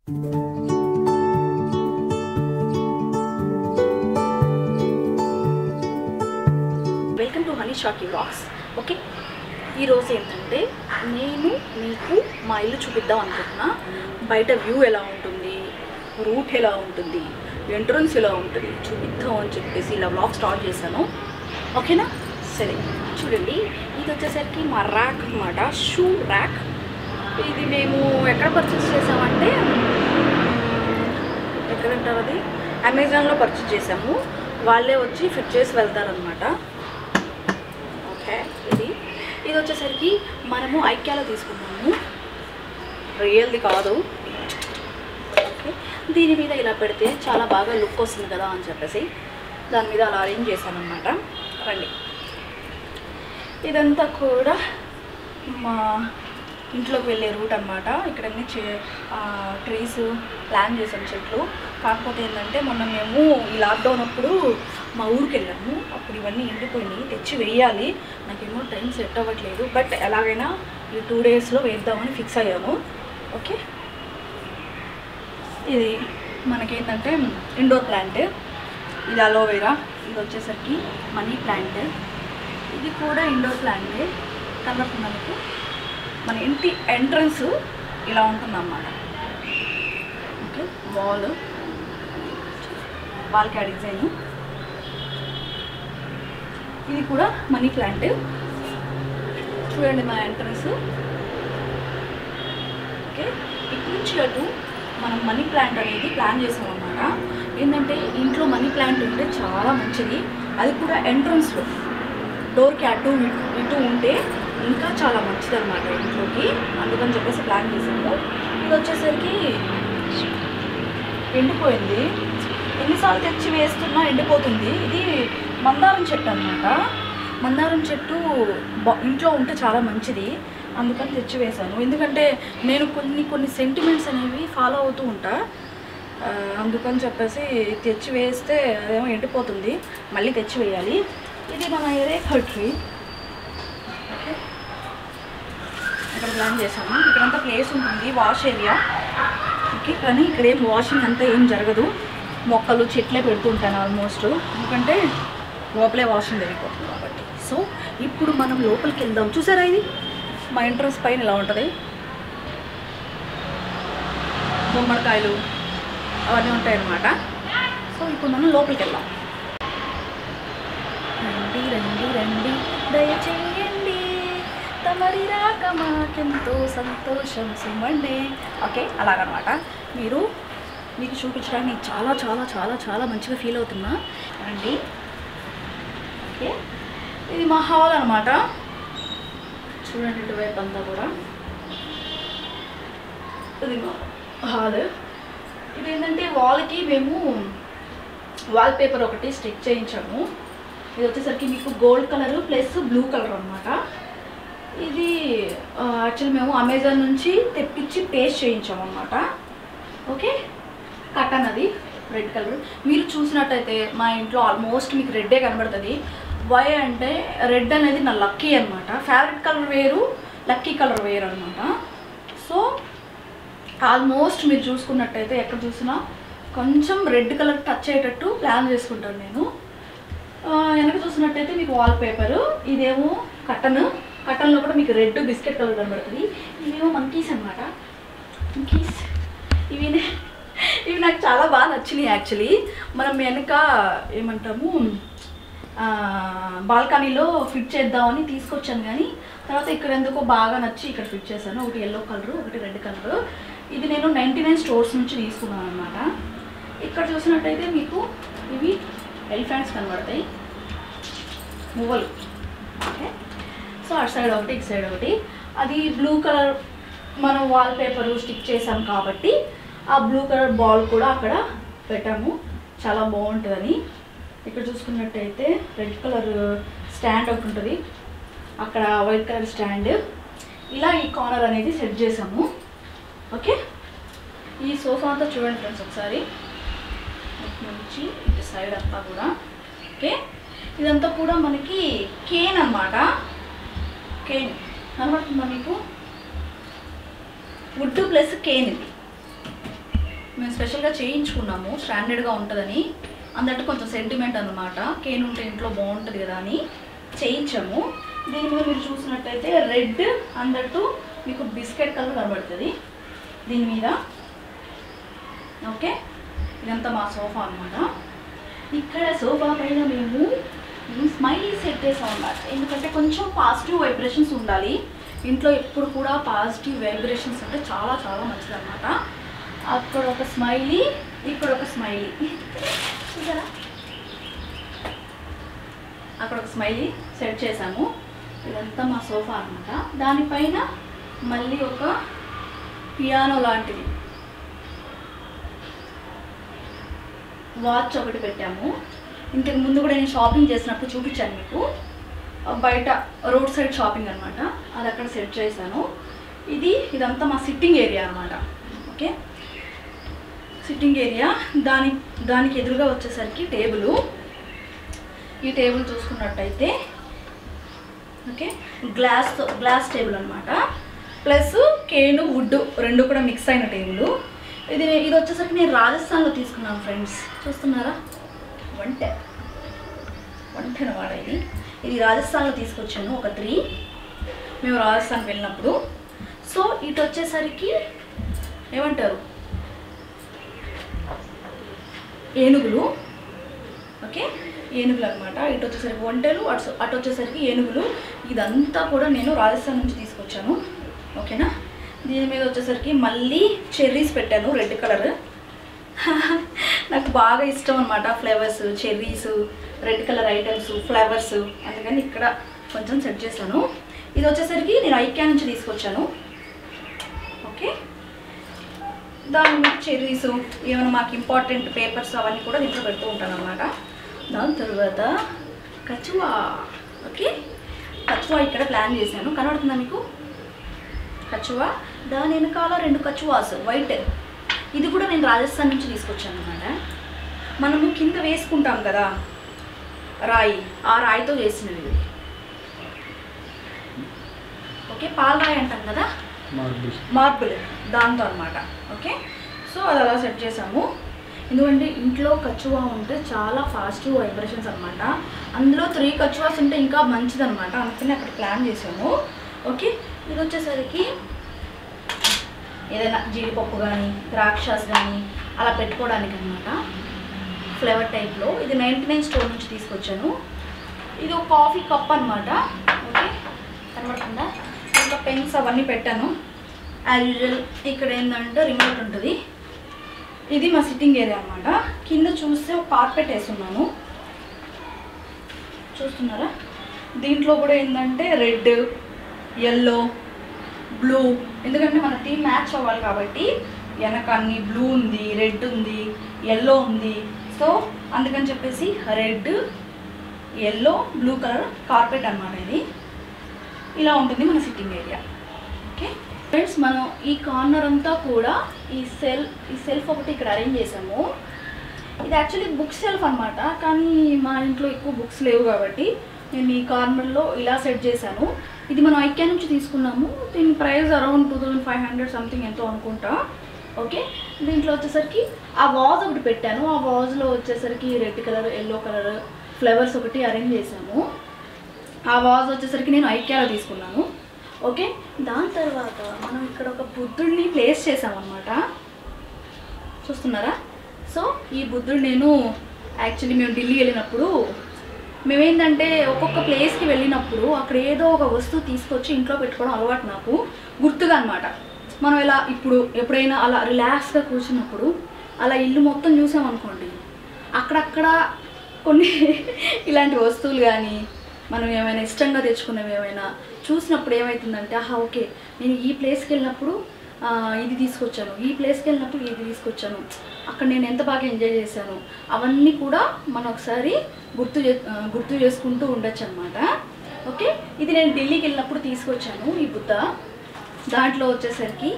Welcome to Honey Shaky vlogs okay ఈరోజు ఏంటంటే నేను మీకు మా ఇల్లు చూపిద్దాం అనుకుంటున్నా బయట వ్యూ ఎలా ఉంటుంది రూట్ ఎలా ఉంటుంది ఎంట్రన్స్ ఎలా ఉంటుంది చూపిద్దాం అని చెప్పేసి ఇలా వ్లాగ్ స్టార్ట్ చేశాను ఓకేనా సరే చూడండి ఇది వచ్చేసరికి మా ర్యాక్ అనమాట షూ ర్యాక్ ఇది మేము ఎక్కడ పర్చేస్ చేసామంటే ఎక్కడంటారు అది అమెజాన్లో పర్చేస్ చేసాము వాళ్ళే వచ్చి ఫిట్ చేసి వెళ్తారనమాట ఓకే ఇది ఇది వచ్చేసరికి మనము ఐక్యాలో తీసుకున్నాము రియల్ది కాదు ఓకే దీని మీద ఇలా పెడితే చాలా బాగా లుక్ వస్తుంది కదా అని చెప్పేసి దాని మీద అలా అరేంజ్ చేశాను అనమాట రండి ఇదంతా కూడా మా ఇంట్లోకి వెళ్ళే రూట్ అనమాట ఇక్కడ అన్ని ట్రీస్ ప్లాన్ చేసాం చెట్లు కాకపోతే ఏంటంటే మొన్న మేము ఈ లాక్డౌన్ అప్పుడు మా ఊరికి వెళ్ళాము అప్పుడు ఇవన్నీ ఎండిపోయినాయి తెచ్చి వేయాలి నాకేమో టైం సెట్ అవ్వట్లేదు బట్ ఎలాగైనా ఈ టూ డేస్లో వేద్దామని ఫిక్స్ అయ్యాము ఓకే ఇది మనకేంటంటే ఇండోర్ ప్లాంట్ ఇది అలోవెరా ఇది వచ్చేసరికి మనీ ప్లాంట్ ఇది కూడా ఇండోర్ ప్లాంటే కనబడుతుందా మీకు మన ఇంటి ఎంట్రన్స్ ఇలా ఉంటుందన్నమాట ఓకే వాల్ వాల్కా డిజైన్ ఇది కూడా మనీ ప్లాంట్ చూడండి మా ఎంట్రన్స్ ఓకే ఇటు నుంచి అటు మనం మనీ ప్లాంట్ అనేది ప్లాన్ చేసాం అనమాట ఏంటంటే ఇంట్లో మనీ ప్లాంట్ ఉంటే చాలా మంచిది అది కూడా ఎంట్రన్స్లో డోర్కి అటు ఇటు ఇటు ఉంటే ఇంకా చాలా మంచిది అనమాట ఇంట్లోకి అందుకని చెప్పేసి ప్లాన్ చేసాము ఇది వచ్చేసరికి ఎండిపోయింది ఎన్నిసార్లు తెచ్చి వేస్తున్నా ఎండిపోతుంది ఇది మందారం చెట్టు అనమాట మందారం చెట్టు బా- ఇంట్లో ఉంటే చాలా మంచిది అందుకని తెచ్చి వేశాను ఎందుకంటే నేను కొన్ని కొన్ని సెంటిమెంట్స్ అనేవి ఫాలో అవుతూ ఉంటా ఆ, అందుకని చెప్పేసి తెచ్చి వేస్తే అదేమో ఎండిపోతుంది మళ్ళీ తెచ్చి వేయాలి ఇది మన ఎరేకల్ ట్రీ ఓకే ఇక్కడ ప్లాన్ చేసాము ఇక్కడంతా ప్లేస్ ఉంటుంది వాష్ ఏరియా ఓకే కానీ ఇక్కడ ఏం వాషింగ్ అంతా ఏం జరగదు మొక్కలు చెట్లే పెడుతుంటాను ఆల్మోస్ట్ ఎందుకంటే లోపలే వాషింగ్ జరిగిపోతుంది కాబట్టి సో ఇప్పుడు మనం లోపలికి వెళ్దాం చూసారా ఇది మా ఎంట్రన్స్ పైన ఇలా ఉంటుంది గుమ్మడికాయలు అవన్నీ ఉంటాయన్నమాట సో ఇప్పుడు మనం లోపలికి వెళ్దాం రండి రండి రండి దయచేయండి తమరి రాక మాకెంతో సంతోషం సుమండి ఓకే అలాగనమాట మీరు మీకు చూపించడానికి నేను చాలా చాలా చాలా చాలా మంచిగా ఫీల్ అవుతున్నా రండి ఓకే ఇది మా హాల్ అనమాట చూడండి ఇటువైపు అంతా కూడా ఇది మా హాల్ ఇదేంటంటే వాల్కి మేము వాల్ పేపర్ ఒకటి స్టిక్ చేయించాము ఇది వచ్చేసరికి మీకు gold colour plus blue colour అనమాట ఇది యాక్చువల్లీ మేము అమెజాన్ నుంచి తెప్పించి పేస్ట్ చేయించాము అనమాట ఓకే కటన్ అది రెడ్ కలర్ మీరు చూసినట్టయితే మా ఇంట్లో ఆల్మోస్ట్ మీకు రెడ్డే కనబడుతుంది వై అంటే రెడ్ అనేది నా లక్కీ అనమాట ఫేవరెట్ కలర్ వేరు లక్కీ కలర్ వేరు అనమాట సో ఆల్మోస్ట్ మీరు చూసుకున్నట్టయితే ఎక్కడ చూసినా కొంచెం రెడ్ కలర్ టచ్ అయ్యేటట్టు ప్లాన్ చేసుకుంటాను నేను ఆ, వెనక చూసినట్టయితే మీకు వాల్ పేపరు ఇదేమో కటన్ కటన్లో కూడా మీకు రెడ్ బిస్కెట్ కలర్ కనబడుతుంది ఇవేమో మంకీస్ అనమాట మంకీస్ ఇవి ఇవి నాకు చాలా బాగా నచ్చినాయి యాక్చువల్లీ మనం వెనక ఏమంటాము బాల్కనీలో ఫిట్ చేద్దామని తీసుకొచ్చాను కానీ తర్వాత ఇక్కడ ఎందుకో బాగా నచ్చి ఇక్కడ ఫిట్ చేశాను ఒకటి ఎల్లో కలర్ ఒకటి రెడ్ కలర్ ఇది నేను నైంటీ నైన్ స్టోర్స్ నుంచి తీసుకున్నాను అనమాట ఇక్కడ చూసినట్టయితే మీకు ఇవి ఎలిఫెంట్స్ కనబడతాయి మువ్వలు ఓకే సో అటు సైడ్ ఒకటి ఇటు సైడ్ ఒకటి అది బ్లూ కలర్ మనం వాల్ పేపర్ స్టిక్ చేసాం కాబట్టి ఆ బ్లూ కలర్ బాల్ కూడా అక్కడ పెట్టాము చాలా బాగుంటుందని ఇక్కడ చూసుకున్నట్టయితే రెడ్ కలర్ స్టాండ్ ఒకటి ఉంటుంది అక్కడ వైట్ కలర్ స్టాండ్ ఇలా ఈ కార్నర్ అనేది సెట్ చేసాము ఓకే ఈ సోఫా అంతా చూడండి ఫ్రెండ్స్ ఒకసారి ఇటు నుంచి ఇటు సైడ్ అంతా కూడా ఓకే ఇదంతా కూడా మనకి కేన్ అన్నమాట కేన్ కనబడుతుందా మీకు వుడ్ ప్లస్ కేన్ ఇది మేము స్పెషల్గా చేయించుకున్నాము స్టాండర్డ్గా ఉంటుందని అందట్టు కొంచెం సెంటిమెంట్ అనమాట కేన్ ఉంటే ఇంట్లో బాగుంటుంది కదా అని చేయించాము దీని మీద మీరు చూసినట్టయితే రెడ్ అందట్టు మీకు బిస్కెట్ కలర్ కనబడుతుంది దీని మీద ఓకే ఇదంతా మా సోఫా అనమాట ఇక్కడ సోఫా పైన మేము స్మైలీ సెట్ చేసాం అన్నమాట ఎందుకంటే కొంచెం పాజిటివ్ వైబ్రేషన్స్ ఉండాలి ఇంట్లో ఎప్పుడు కూడా పాజిటివ్ వైబ్రేషన్స్ అంటే చాలా చాలా మంచిది అనమాట అక్కడ ఒక స్మైలీ ఇక్కడ ఒక స్మైలీ చూసారా అక్కడ ఒక స్మైలీ సెట్ చేసాము ఇదంతా మా సోఫా అనమాట దానిపైన మళ్ళీ ఒక పియానో లాంటిది వాచ్ ఒకటి పెట్టాము ఇంతకు ముందు కూడా నేను షాపింగ్ చేసినప్పుడు చూపించాను మీకు బయట రోడ్ సైడ్ షాపింగ్ అనమాట అది అక్కడ సెట్ చేశాను ఇది ఇదంతా మా సిట్టింగ్ ఏరియా అనమాట ఓకే సిట్టింగ్ ఏరియా దాని దానికి ఎదురుగా వచ్చేసరికి టేబుల్ ఈ టేబుల్ చూసుకున్నట్టయితే ఓకే గ్లాస్ గ్లాస్ టేబుల్ అనమాట ప్లస్ కేను వుడ్ రెండు కూడా మిక్స్ అయిన టేబుల్ ఇది ఇది వచ్చేసరికి నేను రాజస్థాన్లో తీసుకున్నాను ఫ్రెండ్స్ చూస్తున్నారా వంట వంట అనమాట ఇది ఇది రాజస్థాన్లో తీసుకొచ్చాను ఒక త్రీ మేము రాజస్థాన్కి వెళ్ళినప్పుడు సో ఇటు వచ్చేసరికి ఏమంటారు ఏనుగులు ఓకే ఏనుగులు అనమాట ఇటు వచ్చేసరికి ఒంటెలు అటు అటు వచ్చేసరికి ఏనుగులు ఇదంతా కూడా నేను రాజస్థాన్ నుంచి తీసుకొచ్చాను ఓకేనా దీని మీద వచ్చేసరికి మళ్ళీ చెర్రీస్ పెట్టాను రెడ్ కలర్ నాకు బాగా ఇష్టం అనమాట flavours cherries red colour items flowers అందుకని ఇక్కడ కొంచెం సెట్ చేశాను ఇది వచ్చేసరికి నేను ఐక్యా నుంచి తీసుకొచ్చాను ఓకే దాని మీద చెర్రీస్ ఏమైనా మాకు ఇంపార్టెంట్ పేపర్స్ అవన్నీ కూడా దీంట్లో పెడుతూ ఉంటాను అనమాట దాని తర్వాత కచువా ఓకే కచువా ఇక్కడ ప్లాన్ చేశాను కనబడుతుందా మీకు కచువా దాని వెనకాల రెండు కచువాస్ వైట్ ఇది కూడా నేను రాజస్థాన్ నుంచి తీసుకొచ్చాను అనమాట మనము కింద వేసుకుంటాం కదా రాయి ఆ రాయితో చేసినవి ఇవి ఓకే పాలరాయి అంటాం కదా మార్బుల్ మార్బుల్ దాంతో అనమాట ఓకే సో అది అలా సెట్ చేసాము ఎందుకంటే ఇంట్లో కచ్చువా ఉంటే చాలా పాజిటివ్ వైబ్రేషన్స్ అనమాట అందులో త్రీ కచ్చువాస్ ఉంటే ఇంకా మంచిదన్నమాట అందుకని అక్కడ ప్లాన్ చేసాము ఓకే ఇది వచ్చేసరికి ఏదైనా జీడిపప్పు కానీ ద్రాక్షాస్ కానీ అలా పెట్టుకోవడానికి అనమాట ఫ్లేవర్ టైప్లో ఇది నైంటీ నైన్ స్టోర్ నుంచి తీసుకొచ్చాను ఇది ఒక కాఫీ కప్ అనమాట ఓకే కనబడుతుందా ఇంకా పెన్స్ అవన్నీ పెట్టాను యాజ్ యూజువల్ ఇక్కడ ఏంటంటే రిమోట్ ఉంటుంది ఇది మా సిట్టింగ్ ఏరియా అనమాట కింద చూస్తే ఒక కార్పెట్ వేసున్నాను చూస్తున్నారా దీంట్లో కూడా ఏంటంటే రెడ్ ఎల్లో బ్లూ ఎందుకంటే మన టీమ్ మ్యాచ్ అవ్వాలి కాబట్టి వెనక అన్ని బ్లూ ఉంది రెడ్ ఉంది ఎల్లో ఉంది సో అందుకని చెప్పేసి red yellow blue colour carpet అన్నమాట ఇది ఇలా ఉంటుంది మన సిట్టింగ్ ఏరియా ఓకే ఫ్రెండ్స్ మనం ఈ కార్నర్ అంతా కూడా ఈ సెల్ ఈ సెల్ఫ్ ఒకటి ఇక్కడ అరేంజ్ చేసాము ఇది యాక్చువల్లీ బుక్ సెల్ఫ్ అనమాట కానీ మా ఇంట్లో ఎక్కువ బుక్స్ లేవు కాబట్టి నేను ఈ కార్నర్లో ఇలా సెట్ చేశాను ఇది మనం ఐక్యా నుంచి తీసుకున్నాము దీని price around two thousand five hundred something ఎంతో అనుకుంటా ఓకే దీంట్లో వచ్చేసరికి ఆ వాజ్ ఒకటి పెట్టాను ఆ వాజ్లో వచ్చేసరికి red colour yellow colour flowers ఒకటి అరేంజ్ చేశాము ఆ వాజ్ వచ్చేసరికి నేను ఐక్యాలో తీసుకున్నాను ఓకే దాని తర్వాత మనం ఇక్కడ ఒక బుద్ధుడిని ప్లేస్ చేసామన్నమాట చూస్తున్నారా సో ఈ బుద్ధుడు నేను యాక్చువల్లీ మేము ఢిల్లీ వెళ్ళినప్పుడు మేమేంటంటే ఒక్కొక్క ప్లేస్కి వెళ్ళినప్పుడు అక్కడ ఏదో ఒక వస్తువు తీసుకొచ్చి ఇంట్లో పెట్టుకోవడం అలవాటు నాకు గుర్తుగా అనమాట మనం ఇలా ఇప్పుడు ఎప్పుడైనా అలా రిలాక్స్గా కూర్చున్నప్పుడు అలా ఇల్లు మొత్తం చూసామనుకోండి అక్కడక్కడ కొన్ని ఇలాంటి వస్తువులు కానీ మనం ఏమైనా ఇష్టంగా తెచ్చుకున్నవి ఏమైనా చూసినప్పుడు ఏమవుతుందంటే ఆహా ఓకే నేను ఈ ప్లేస్కి వెళ్ళినప్పుడు ఆ, ఇది తీసుకొచ్చాను ఈ ప్లేస్కి వెళ్ళినప్పుడు ఇది తీసుకొచ్చాను అక్కడ నేను ఎంత బాగా ఎంజాయ్ చేశాను అవన్నీ కూడా మనం ఒకసారి గుర్తు చే ఆ, గుర్తు చేసుకుంటూ ఉండొచ్చు అనమాట ఓకే ఇది నేను ఢిల్లీకి వెళ్ళినప్పుడు తీసుకొచ్చాను ఈ బుద్ధ దాంట్లో వచ్చేసరికి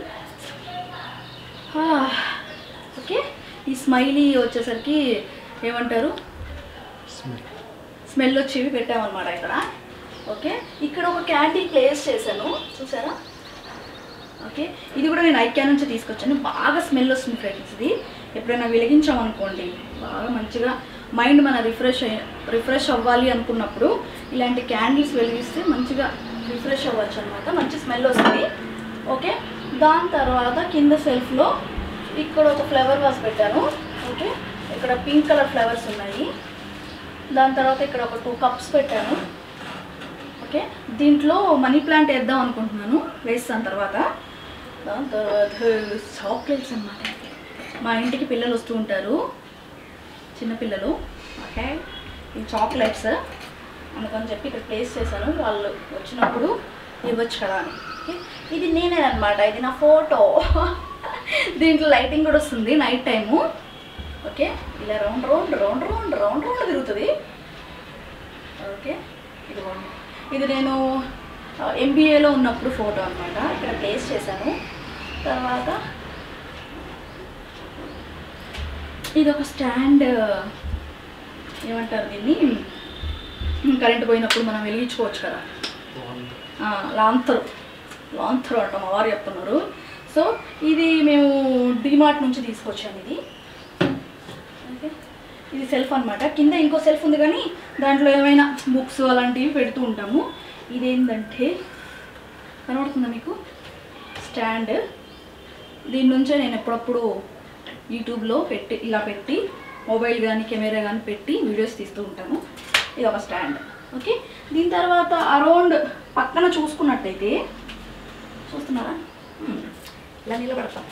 ఆ, ఓకే ఈ స్మైలీ వచ్చేసరికి ఏమంటారు స్మెల్ స్మెల్ వచ్చేవి పెట్టామన్నమాట ఇక్కడ ఓకే ఇక్కడ ఒక క్యాండిల్ ప్లేస్ చేశాను చూసారా ఓకే ఇది కూడా నేను ఐక్యా నుంచి తీసుకొచ్చాను బాగా స్మెల్ వస్తుంది ఫ్రెండ్స్ ఇది ఎప్పుడైనా వెలిగించామనుకోండి బాగా మంచిగా మైండ్ మన రిఫ్రెష్ అయ్యి రిఫ్రెష్ అవ్వాలి అనుకున్నప్పుడు ఇలాంటి క్యాండిల్స్ వెలిగిస్తే మంచిగా రిఫ్రెష్ అవ్వచ్చు అనమాట మంచి స్మెల్ వస్తుంది ఓకే దాని తర్వాత కింద సెల్ఫ్లో ఇక్కడ ఒక ఫ్లవర్ వాస్ పెట్టాను ఓకే ఇక్కడ పింక్ కలర్ ఫ్లవర్స్ ఉన్నాయి దాని తర్వాత ఇక్కడ ఒక టూ కప్స్ పెట్టాను ఓకే దీంట్లో మనీ ప్లాంట్ వేద్దాం అనుకుంటున్నాను వేస్తాను తర్వాత దాని తర్వాత చాక్లెట్స్ అన్నమాట మా ఇంటికి పిల్లలు వస్తూ ఉంటారు చిన్నపిల్లలు ఓకే ఈ చాక్లెట్స్ అందుకని చెప్పి ఇక్కడ ప్లేస్ చేశాను వాళ్ళు వచ్చినప్పుడు ఇవ్వచ్చు కదా అని ఓకే ఇది నేనే అనమాట ఇది నా ఫోటో దీంట్లో లైటింగ్ కూడా వస్తుంది నైట్ టైము ఓకే ఇలా round round round round round round తిరుగుతుంది ఓకే ఇది బాగుంది ఇది నేను ఎంబీఏలో ఉన్నప్పుడు ఫోటో అనమాట ఇక్కడ ప్లేస్ చేశాను తర్వాత ఇది ఒక స్టాండ్ ఏమంటారు దీన్ని కరెంట్ పోయినప్పుడు మనం వెలిగించుకోవచ్చు కదా ఆ, లాంతరు లాంతరు అంట మా వారు చెప్తున్నారు సో ఇది మేము డిమార్ట్ నుంచి తీసుకొచ్చాను ఇది ఓకే ఇది సెల్ఫ్ అన్నమాట కింద ఇంకో సెల్ఫ్ ఉంది కానీ దాంట్లో ఏమైనా బుక్స్ అలాంటివి పెడుతూ ఉంటాము ఇదేంటంటే కనబడుతుందా మీకు స్టాండ్ దీని నుంచే నేను ఎప్పుడప్పుడు యూట్యూబ్లో పెట్టి ఇలా పెట్టి మొబైల్ కానీ కెమెరా కానీ పెట్టి వీడియోస్ తీస్తూ ఉంటాను ఇది ఒక స్టాండ్ ఓకే దీని తర్వాత అరౌండ్ పక్కన చూసుకున్నట్టయితే చూస్తున్నారా హ్మ్. ఇలా నిలబడతాం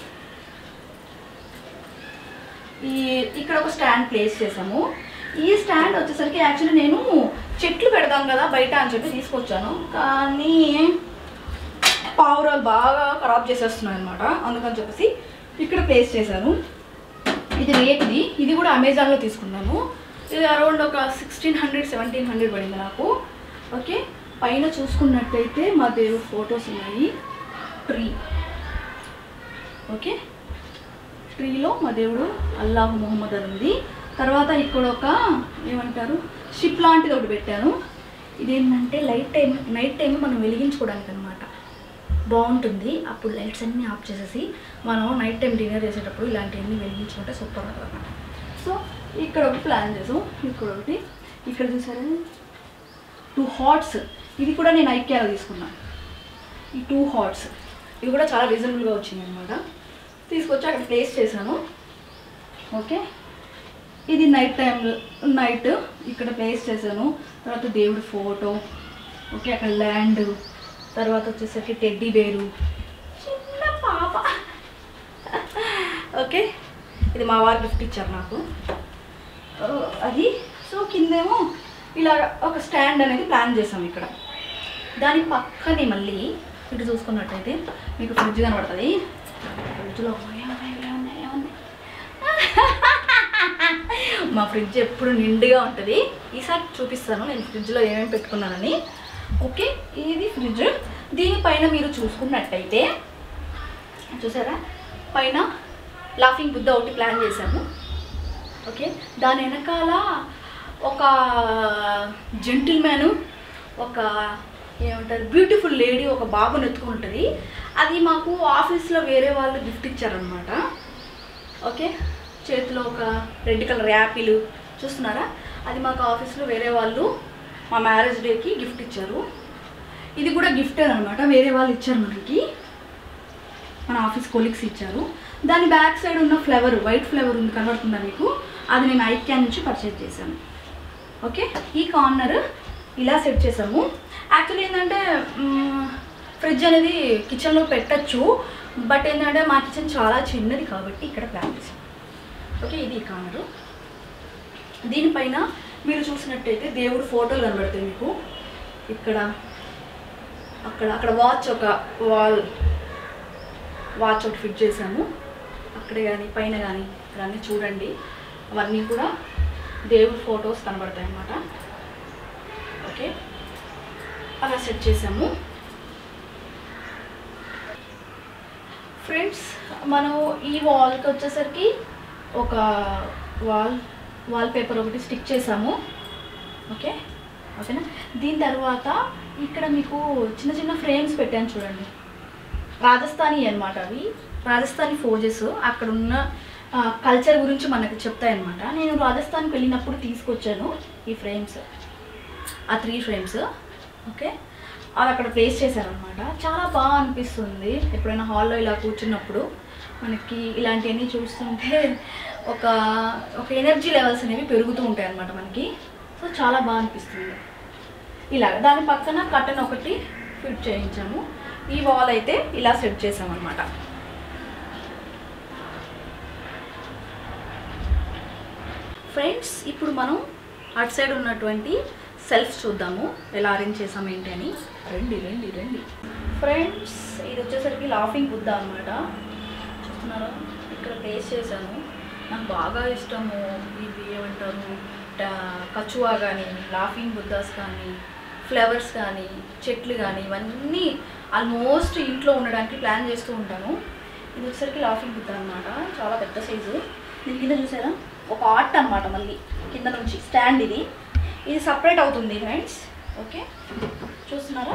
ఈ ఇక్కడ ఒక స్టాండ్ ప్లేస్ చేసాము ఈ స్టాండ్ వచ్చేసరికి యాక్చువల్లీ నేను చెట్లు పెడదాం కదా బయట అని చెప్పి తీసుకొచ్చాను కానీ పావురాలు బాగా ఖరాబ్ చేసేస్తున్నాయి అనమాట అందుకని చెప్పేసి ఇక్కడ ప్లేస్ చేశాను ఇది రేట్ది ఇది కూడా అమెజాన్లో తీసుకున్నాను ఇది అరౌండ్ ఒక సిక్స్టీన్ హండ్రెడ్ సెవెంటీన్ హండ్రెడ్ పడింది నాకు ఓకే పైన చూసుకున్నట్టయితే మా దేవుడు ఫొటోస్ ఉన్నాయి ట్రీ ఓకే ట్రీలో మా దేవుడు అల్లాహ్ మొహమ్మద్ అని ఉంది తర్వాత ఇక్కడ ఒక ఏమంటారు షిప్ లాంటిది ఒకటి పెట్టాను ఇదేంటంటే లైట్ టైం నైట్ టైం మనం వెలిగించుకోవడానికి అనమాట బాగుంటుంది అప్పుడు లైట్స్ అన్నీ ఆఫ్ చేసేసి మనం నైట్ టైం డిన్నర్ చేసేటప్పుడు ఇలాంటివన్నీ వెలిగించుకుంటే సూపర్ ఉంటుంది అనమాట సో ఇక్కడ ఒకటి ప్లాన్ చేసాం ఇక్కడ ఒకటి ఇక్కడ చూసారా టూ హాట్స్ ఇది కూడా నేను ఐక్యాలో తీసుకున్నాను ఈ టూ హాట్స్ ఇవి కూడా చాలా రీజనబుల్గా వచ్చింది అనమాట తీసుకొచ్చి అక్కడ ప్లేస్ చేశాను ఓకే ఇది నైట్ టైం నైట్ ఇక్కడ ప్లేస్ చేశాను తర్వాత దేవుడి ఫోటో ఓకే అక్కడ ల్యాండ్ తర్వాత వచ్చేసరికి టెడ్డీ బేరు చిన్న పాప ఓకే ఇది మా వారు గిఫ్ట్ ఇచ్చారు నాకు ఓ, అది సో కిందేమో ఇలా ఒక స్టాండ్ అనేది ప్లాన్ చేసాం ఇక్కడ దాని పక్కనే మళ్ళీ ఇటు చూసుకున్నట్టయితే మీకు ఫ్రిడ్జ్ కనబడుతుంది ఫ్రిడ్జ్లో ఏమున్నాయి ఏమున్నాయి ఏమున్నాయి మా ఫ్రిడ్జ్ ఎప్పుడు నిండుగా ఉంటుంది ఈసారి చూపిస్తాను నేను ఫ్రిడ్జ్లో ఏమేమి పెట్టుకున్నానని ఓకే ఇది ఫ్రిడ్జ్ దీనిపైన మీరు చూసుకున్నట్టయితే చూసారా పైన లాఫింగ్ బుద్ధ ఒకటి ప్లాన్ చేశాము ఓకే దాని వెనకాల ఒక జెంటిల్మ్యాన్ ఒక ఏమంటారు బ్యూటిఫుల్ లేడీ ఒక బాబుని ఎత్తుకుని ఉంటుంది అది మాకు ఆఫీస్లో వేరే వాళ్ళు గిఫ్ట్ ఇచ్చారనమాట ఓకే చేతిలో ఒక రెడ్ కలర్ యాపిల్ చూస్తున్నారా అది మాకు ఆఫీస్లో వేరే వాళ్ళు మా మ్యారేజ్ డేకి గిఫ్ట్ ఇచ్చారు ఇది కూడా గిఫ్ట్ అనమాట వేరే వాళ్ళు ఇచ్చారు మనకి మన ఆఫీస్ కొలీగ్స్ ఇచ్చారు దాని బ్యాక్ సైడ్ ఉన్న ఫ్లవర్ వైట్ ఫ్లవర్ ఉంది కనబడుతుందా మీకు అది నేను ఐక్యా నుంచి పర్చేజ్ చేశాను ఓకే ఈ కార్నర్ ఇలా సెట్ చేసాము యాక్చువల్లీ ఏంటంటే ఫ్రిడ్జ్ అనేది కిచెన్లో పెట్టచ్చు బట్ ఏంటంటే మా కిచెన్ చాలా చిన్నది కాబట్టి ఇక్కడ ప్లాన్ చేసాం ఓకే ఇది ఈ కార్నరు దీనిపైన మీరు చూసినట్టయితే దేవుడు ఫోటోలు కనబడతాయి మీకు ఇక్కడ అక్కడ అక్కడ వాచ్ ఒక వాల్ వాచ్ ఒకటి ఫిట్ చేసాము అక్కడే కానీ పైన కానీ ఇక్కడ అన్నీ చూడండి అవన్నీ కూడా దేవుడి ఫొటోస్ కనబడతాయి అన్నమాట ఓకే అలా సెట్ చేసాము ఫ్రెండ్స్ మనం ఈ వాల్కి వచ్చేసరికి ఒక వాల్ వాల్ పేపర్ ఒకటి స్టిక్ చేసాము ఓకే ఓకేనా దీని తర్వాత ఇక్కడ మీకు చిన్న చిన్న ఫ్రేమ్స్ పెట్టాను చూడండి రాజస్థానీ అన్నమాట అవి రాజస్థానీ ఫోజెస్ అక్కడ ఉన్న కల్చర్ గురించి మనకు చెప్తాయన్నమాట నేను రాజస్థాన్కి వెళ్ళినప్పుడు తీసుకొచ్చాను ఈ ఫ్రేమ్స్ ఆ త్రీ ఫ్రేమ్స్ ఓకే అది అక్కడ ప్లేస్ చేశారనమాట చాలా బాగా అనిపిస్తుంది ఎప్పుడైనా హాల్లో ఇలా కూర్చున్నప్పుడు మనకి ఇలాంటివన్నీ చూస్తుంటే ఒక ఒక ఎనర్జీ లెవెల్స్ అనేవి పెరుగుతూ ఉంటాయి అన్నమాట మనకి సో చాలా బాగా అనిపిస్తుంది ఇలాగ దాని పక్కన కట్టన్ ఒకటి ఫిట్ చేయించాము ఈ వాల్ అయితే ఇలా సెట్ చేసామన్నమాట ఫ్రెండ్స్ ఇప్పుడు మనం అటు సైడ్ ఉన్నటువంటి సెల్ఫ్ చూద్దాము ఎలా అరేంజ్ చేసాం ఏంటి అని రండి రండి రండి ఫ్రెండ్స్ ఇది వచ్చేసరికి లాఫింగ్ బుద్ధ అనమాట చూస్తున్నారా ఇక్కడ ప్లేస్ చేశాను నాకు బాగా ఇష్టము ఇవి ఏమంటారు ట- కచువా కానీ లాఫింగ్ బుద్ధాస్ కానీ ఫ్లవర్స్ కానీ చెట్లు కానీ ఇవన్నీ ఆల్మోస్ట్ ఇంట్లో ఉండడానికి ప్లాన్ చేస్తూ ఉంటాను ఇది వచ్చేసరికి లాఫింగ్ బుద్ధ అనమాట చాలా పెద్ద సైజు దీని కింద చూసారా ఒక ఆర్ట్ అనమాట మళ్ళీ కింద నుంచి స్టాండ్ ఇది ఇది సపరేట్ అవుతుంది ఫ్రెండ్స్ ఓకే చూస్తున్నారా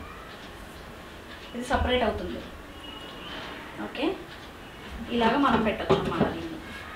ఇది సపరేట్ అవుతుంది ఓకే ఇలాగ మనం పెట్టచ్చు అన్నమాట దీన్ని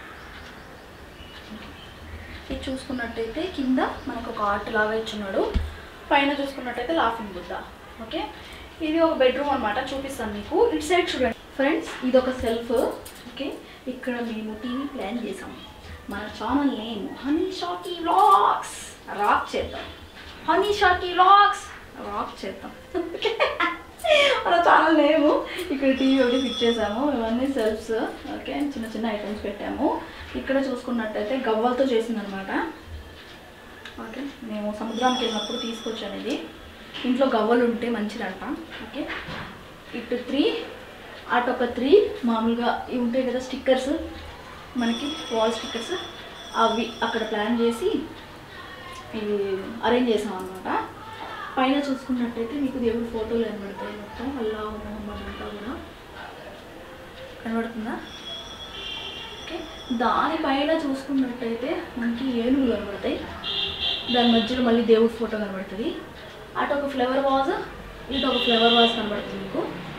ఇది చూసుకున్నట్టయితే కింద మనకు ఒక ఆర్ట్ లాగా ఇచ్చున్నాడు పైన చూసుకున్నట్టయితే లాఫింగ్ బుద్ధ ఓకే ఇది ఒక బెడ్రూమ్ అనమాట చూపిస్తాను మీకు ఇటు సైడ్ చూడండి ఫ్రెండ్స్ ఇది ఒక సెల్ఫ్ ఓకే ఇక్కడ మేము టీవీ ప్లాన్ చేసాం మన channel name Honey Shaky vlogs rock చేద్దాం హనీ షాకీ వ్లాగ్స్ రాక్ చేద్దాం ఓకే మన ఛానల్ నేము ఇక్కడ టీవీ ఒకటి ఫిట్ చేసాము ఇవన్నీ సెల్ఫ్స్ ఓకే చిన్న చిన్న ఐటమ్స్ పెట్టాము ఇక్కడ చూసుకున్నట్టయితే గవ్వలతో చేసిందనమాట ఓకే మేము సముద్రానికి వెళ్ళినప్పుడు తీసుకొచ్చాను ఇది ఇంట్లో గవ్వలు ఉంటే మంచిదంట ఓకే ఇటు త్రీ అటు ఒక త్రీ మామూలుగా ఇవి ఉంటాయి కదా స్టిక్కర్స్ మనకి వాల్ స్టిక్కర్స్ అవి అక్కడ ప్లాన్ చేసి ఇవి అరేంజ్ చేసాం అనమాట పైన చూసుకున్నట్టయితే మీకు దేవుడి ఫోటోలు కనబడతాయి మొత్తం అల్లా మొహమ్మద్ అంతా కూడా కనబడుతుందా ఓకే దానిపైన చూసుకున్నట్టయితే మనకి ఏనుగులు కనబడతాయి దాని మధ్యలో మళ్ళీ దేవుడి ఫోటో కనబడుతుంది అటు ఒక ఫ్లవర్ వాజ్ ఇటు ఒక ఫ్లవర్ వాజ్ కనబడుతుంది మీకు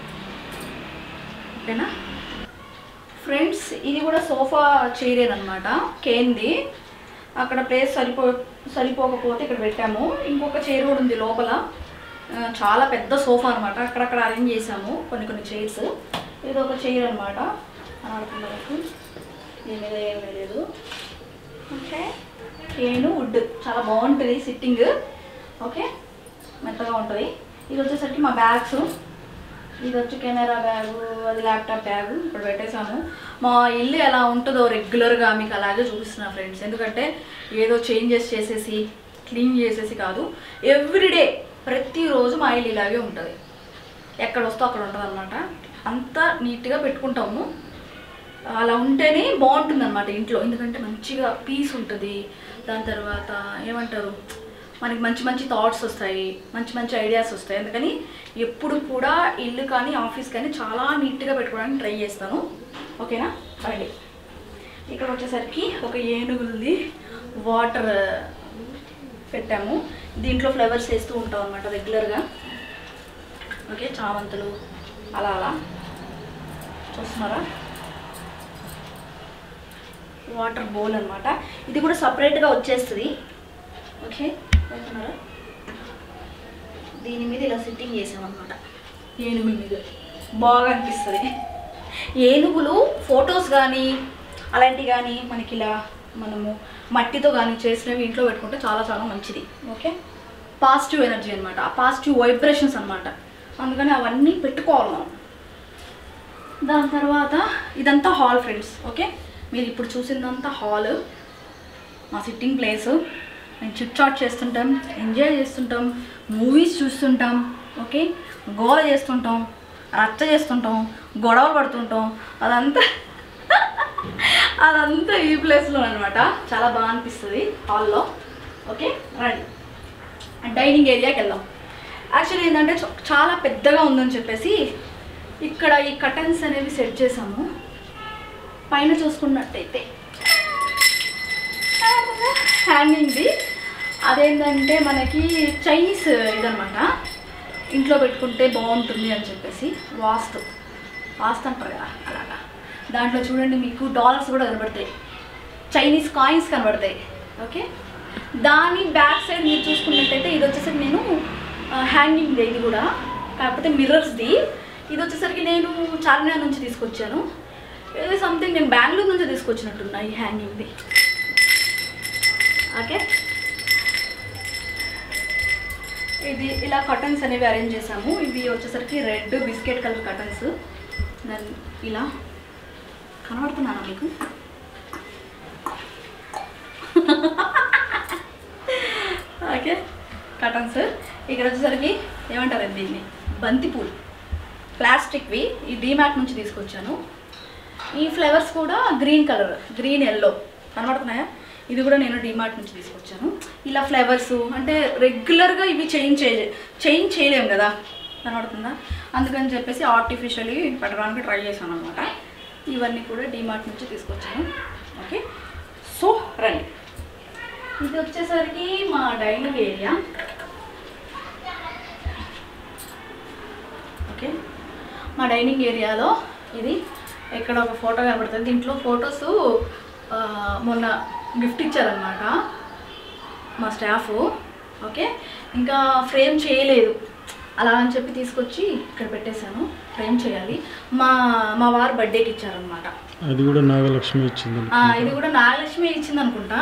ఓకేనా ఫ్రెండ్స్ ఇది కూడా సోఫా చైరేనమాట కేంది అక్కడ ప్లేస్ సరిపో సరిపోకపోతే ఇక్కడ పెట్టాము ఇంకొక చైర్ కూడా ఉంది లోపల ఆ, చాలా పెద్ద సోఫా అనమాట అక్కడక్కడ అరేంజ్ చేసాము కొన్ని కొన్ని చైర్స్ ఇది ఒక చైర్ అనమాట కనబడుతుంది దీని మీద ఏమీ లేదు ఓకే ఏను వుడ్ చాలా బాగుంటుంది సిట్టింగ్ ఓకే మెత్తగా ఉంటుంది ఇది వచ్చేసరికి మా బ్యాగ్స్ ఇది వచ్చి కెమెరా బ్యాగు అది ల్యాప్టాప్ బ్యాగు ఇప్పుడు పెట్టేశాము మా ఇల్లు ఎలా ఉంటుందో రెగ్యులర్గా మీకు అలాగే చూపిస్తున్నా ఫ్రెండ్స్ ఎందుకంటే ఏదో చేంజెస్ చేసేసి క్లీన్ చేసేసి కాదు ఎవ్రీడే ప్రతిరోజు మా ఇల్లు ఇలాగే ఉంటుంది ఎక్కడ వస్తే అక్కడ ఉంటుంది అనమాట అంతా నీట్గా పెట్టుకుంటాము అలా ఉంటేనే బాగుంటుంది అనమాట ఇంట్లో ఎందుకంటే మంచిగా పీస్ ఉంటుంది దాని తర్వాత ఏమంటారు మనకి మంచి మంచి థాట్స్ వస్తాయి మంచి మంచి ఐడియాస్ వస్తాయి అందుకని ఎప్పుడు కూడా ఇల్లు కానీ ఆఫీస్ కానీ చాలా నీట్గా పెట్టుకోవడానికి ట్రై చేస్తాను ఓకేనా రండి ఇక్కడ వచ్చేసరికి ఒక ఏనుగుంది వాటర్ పెట్టాము దీంట్లో ఫ్లవర్స్ వేస్తూ ఉంటాం అనమాట రెగ్యులర్గా ఓకే చామంతులు అలా అలా చూస్తున్నారా వాటర్ బౌల్ అనమాట ఇది కూడా సపరేట్గా వచ్చేస్తుంది ఓకే చూస్తున్నారా దీని మీద ఇలా సిట్టింగ్ చేసామన్నమాట ఏనుగుల మీద బాగా అనిపిస్తుంది ఏనుగులు ఫొటోస్ కానీ అలాంటివి కానీ మనకి ఇలా మనము మట్టితో కానీ చేసినవి ఇంట్లో పెట్టుకుంటే చాలా చాలా మంచిది ఓకే పాజిటివ్ ఎనర్జీ అనమాట ఆ పాజిటివ్ వైబ్రేషన్స్ అనమాట అందుకని అవన్నీ పెట్టుకోవాలి మనం దాని తర్వాత ఇదంతా హాల్ ఫ్రెండ్స్ ఓకే మీరు ఇప్పుడు చూసిందంతా హాల్ మా సిట్టింగ్ ప్లేస్ మేము చిట్ చాట్ చేస్తుంటాం ఎంజాయ్ చేస్తుంటాం మూవీస్ చూస్తుంటాం ఓకే గోల చేస్తుంటాం రచ్చ చేస్తుంటాం గొడవలు పడుతుంటాం అదంతా అదంతా ఈ ప్లేస్లో అనమాట చాలా బాగా అనిపిస్తుంది హాల్లో ఓకే రండి డైనింగ్ ఏరియాకి వెళ్దాం యాక్చువల్లీ ఏంటంటే చ- చాలా పెద్దగా ఉందని చెప్పేసి ఇక్కడ ఈ కటన్స్ అనేవి సెట్ చేసాము పైన చూసుకున్నట్టయితే హ్యాంగింగ్ది అదేంటంటే మనకి చైనీస్ ఇదనమాట ఇంట్లో పెట్టుకుంటే బాగుంటుంది అని చెప్పేసి వాస్తు ఆస్తి అంటారు కదా అలాగా దాంట్లో చూడండి మీకు డాలర్స్ కూడా కనబడతాయి చైనీస్ కాయిన్స్ కనబడతాయి ఓకే దాని బ్యాక్ సైడ్ మీరు చూసుకున్నట్టయితే ఇది వచ్చేసరికి నేను హ్యాంగింగ్ ఇది కూడా కాకపోతే మిర్రర్స్ది ఇది వచ్చేసరికి నేను చార్మినార్ నుంచి తీసుకొచ్చాను ఇది సంథింగ్ నేను బెంగళూరు నుంచి తీసుకొచ్చినట్టున్నా ఈ హ్యాంగింగ్ది ఓకే ఇది ఇలా కటన్స్ అనేవి అరేంజ్ చేసాము ఇవి వచ్చేసరికి రెడ్ బిస్కెట్ కలర్ కటన్స్ దాన్ని ఇలా కనబడుతున్నానా మీకు ఓకే కటన్స్ ఇక్కడ వచ్చేసరికి ఏమంటారండి దీన్ని బంతిపూలు ప్లాస్టిక్వి ఈ డీమ్యాట్ నుంచి తీసుకొచ్చాను ఈ ఫ్లవర్స్ కూడా గ్రీన్ కలర్ గ్రీన్ ఎల్లో కనబడుతున్నాయా ఇది కూడా నేను డీమార్ట్ నుంచి తీసుకొచ్చాను ఇలా ఫ్లవర్స్ అంటే రెగ్యులర్గా ఇవి చేంజ్ చే చేంజ్ చేయలేము కదా కనబడుతుందా అందుకని చెప్పేసి ఆర్టిఫిషియల్లీ పెట్టడానికి ట్రై చేశాను అనమాట ఇవన్నీ కూడా డీమార్ట్ నుంచి తీసుకొచ్చాను ఓకే సో రండి ఇది వచ్చేసరికి మా డైనింగ్ ఏరియా ఓకే మా డైనింగ్ ఏరియాలో ఇది ఇక్కడ ఒక ఫోటో కనబడుతుంది దీంట్లో ఫొటోస్ మొన్న గిఫ్ట్ ఇచ్చారనమాట మా స్టాఫ్ ఓకే ఇంకా ఫ్రేమ్ చేయలేదు అలా అని చెప్పి తీసుకొచ్చి ఇక్కడ పెట్టేశాను ఫ్రేమ్ చేయాలి మా మా వారు బర్త్డేకి ఇచ్చారనమాట అది కూడా నాగలక్ష్మి ఇచ్చింది ఆ, ఇది కూడా నాగలక్ష్మి ఇచ్చింది అనుకుంటా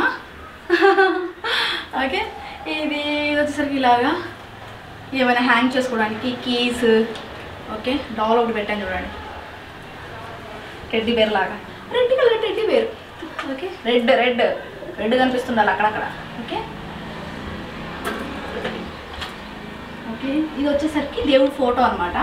ఓకే ఇది ఇది వచ్చేసరికి ఇలాగా ఏమైనా హ్యాంగ్ చేసుకోవడానికి కీస్ ఓకే డాల్ ఒకటి పెట్టాను చూడండి టెడ్డీ బేర్ లాగా red colour teddy bear okay red red red కనిపిస్తుండాలి అక్కడక్కడ ఓకే ఓకే ఇది వచ్చేసరికి దేవుడి ఫోటో అనమాట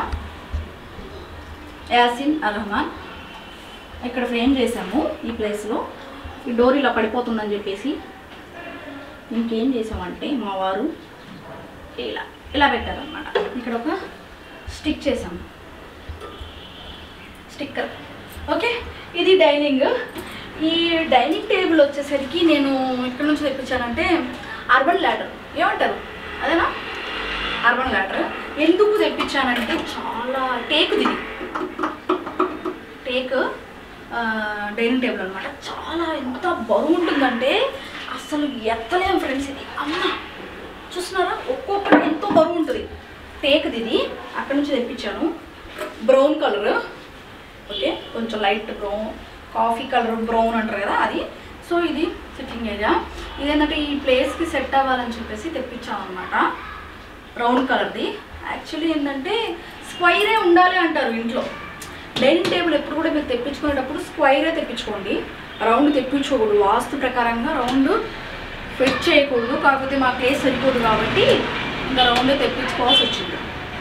యాసిన్ అరహమాన్ ఇక్కడ ఫ్రేమ్ చేసాము ఈ ప్లేస్లో ఈ డోర్ ఇలా పడిపోతుందని చెప్పేసి ఇంకేం చేసామంటే మా వారు ఇలా ఇలా పెట్టారనమాట ఇక్కడ ఒక స్టిక్ చేసాము స్టిక్కర్ ఓకే ఇది డైనింగ్ ఈ డైనింగ్ టేబుల్ వచ్చేసరికి నేను ఎక్కడి నుంచి తెప్పించానంటే అర్బన్ ల్యాడర్ ఏమంటారు అదేనా అర్బన్ ల్యాడర్ ఎందుకు తెప్పించానంటే చాలా టేక్ ఇది టేక్ డైనింగ్ టేబుల్ అనమాట చాలా ఎంత బరువు ఉంటుందంటే అసలు ఎత్తలేం ఫ్రెండ్స్ ఇది అమ్మ చూస్తున్నారా ఒక్కొక్కటి ఎంతో బరువు ఉంటుంది టేక్ది ఇది అక్కడ నుంచి తెప్పించాను బ్రౌన్ కలర్ ఓకే కొంచెం light brown coffee colour brown అంటారు కదా అది సో ఇది సిట్టింగ్ ఏరియా ఇదేంటంటే ఈ ప్లేస్కి సెట్ అవ్వాలని చెప్పేసి తెప్పించాం అనమాట బ్రౌన్ కలర్ది యాక్చువల్లీ ఏంటంటే స్క్వైరే ఉండాలి అంటారు ఇంట్లో డైనింగ్ టేబుల్ ఎప్పుడు కూడా మీరు తెప్పించుకునేటప్పుడు స్క్వైరే తెప్పించుకోండి రౌండ్ తెప్పించుకోకూడదు వాస్తు ప్రకారంగా రౌండ్ ఫిట్ చేయకూడదు కాకపోతే మా ప్లేస్ సరిపోదు కాబట్టి ఇంకా రౌండే తెప్పించుకోవాల్సి వచ్చింది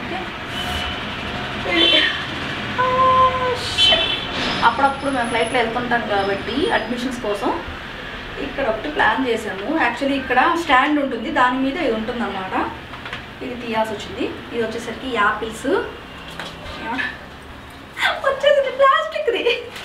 ఓకే ఆ, shit. అప్పుడప్పుడు మేము ఫ్లైట్లో వెళ్తుంటాం కాబట్టి అడ్మిషన్స్ కోసం ఇక్కడ ఒకటి ప్లాన్ చేసాము యాక్చువల్లీ ఇక్కడ స్టాండ్ ఉంటుంది దాని మీద ఇది ఉంటుంది అనమాట ఇది తీయాల్సి వచ్చింది ఇది వచ్చేసరికి యాపిల్స్ వచ్చేసరికి ప్లాస్టిక్ది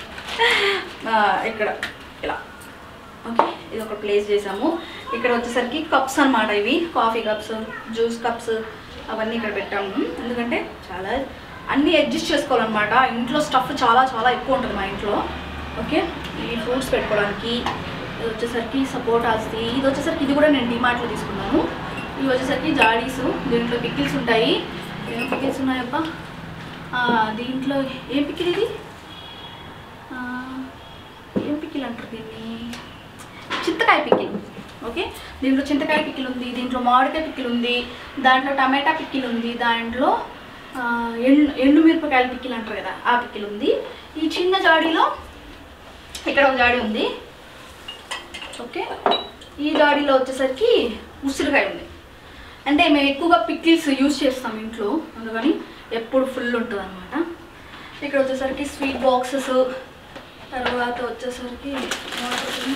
ఇక్కడ ఇలా ఓకే ఇది ఒక ప్లేస్ చేసాము ఇక్కడ వచ్చేసరికి కప్స్ అన్నమాట ఇవి కాఫీ కప్స్ జ్యూస్ కప్స్ అవన్నీ ఇక్కడ పెట్టాము ఎందుకంటే చాలా అన్నీ అడ్జస్ట్ చేసుకోవాలన్నమాట ఇంట్లో స్టఫ్ చాలా చాలా ఎక్కువ ఉంటుంది మా ఇంట్లో ఓకే ఈ ఫ్రూట్స్ పెట్టుకోవడానికి ఇది వచ్చేసరికి సపోటాస్ది ఇది వచ్చేసరికి ఇది కూడా నేను డిమార్ట్లో తీసుకున్నాను ఇవి వచ్చేసరికి జాడీస్ దీంట్లో పికిల్స్ ఉంటాయి ఏం పికిల్స్ ఉన్నాయప్ప ఆ, దీంట్లో ఏం పికిల్ ఇది ఆ, ఏం పికిల్ అంటారు దీన్ని చింతకాయ పికిల్ ఓకే దీంట్లో చింతకాయ పికిల్ ఉంది దీంట్లో మామిడికాయ పికిల్ ఉంది దాంట్లో టమాటా పికిల్ ఉంది దాంట్లో ఆ, ఎండు ఎండు మిరపకాయల పికిల్ అంటారు కదా ఆ పికిల్ ఉంది ఈ చిన్న జాడీలో ఇక్కడ ఒక జాడీ ఉంది ఓకే ఈ జాడీలో వచ్చేసరికి ఉసిరికాయ ఉంది అంటే మేము ఎక్కువగా పికిల్స్ యూజ్ చేస్తాం ఇంట్లో అందుకని ఎప్పుడు ఫుల్ ఉంటుంది అనమాట ఇక్కడ వచ్చేసరికి స్వీట్ బాక్సెస్ తర్వాత వచ్చేసరికి ఏమంటారు?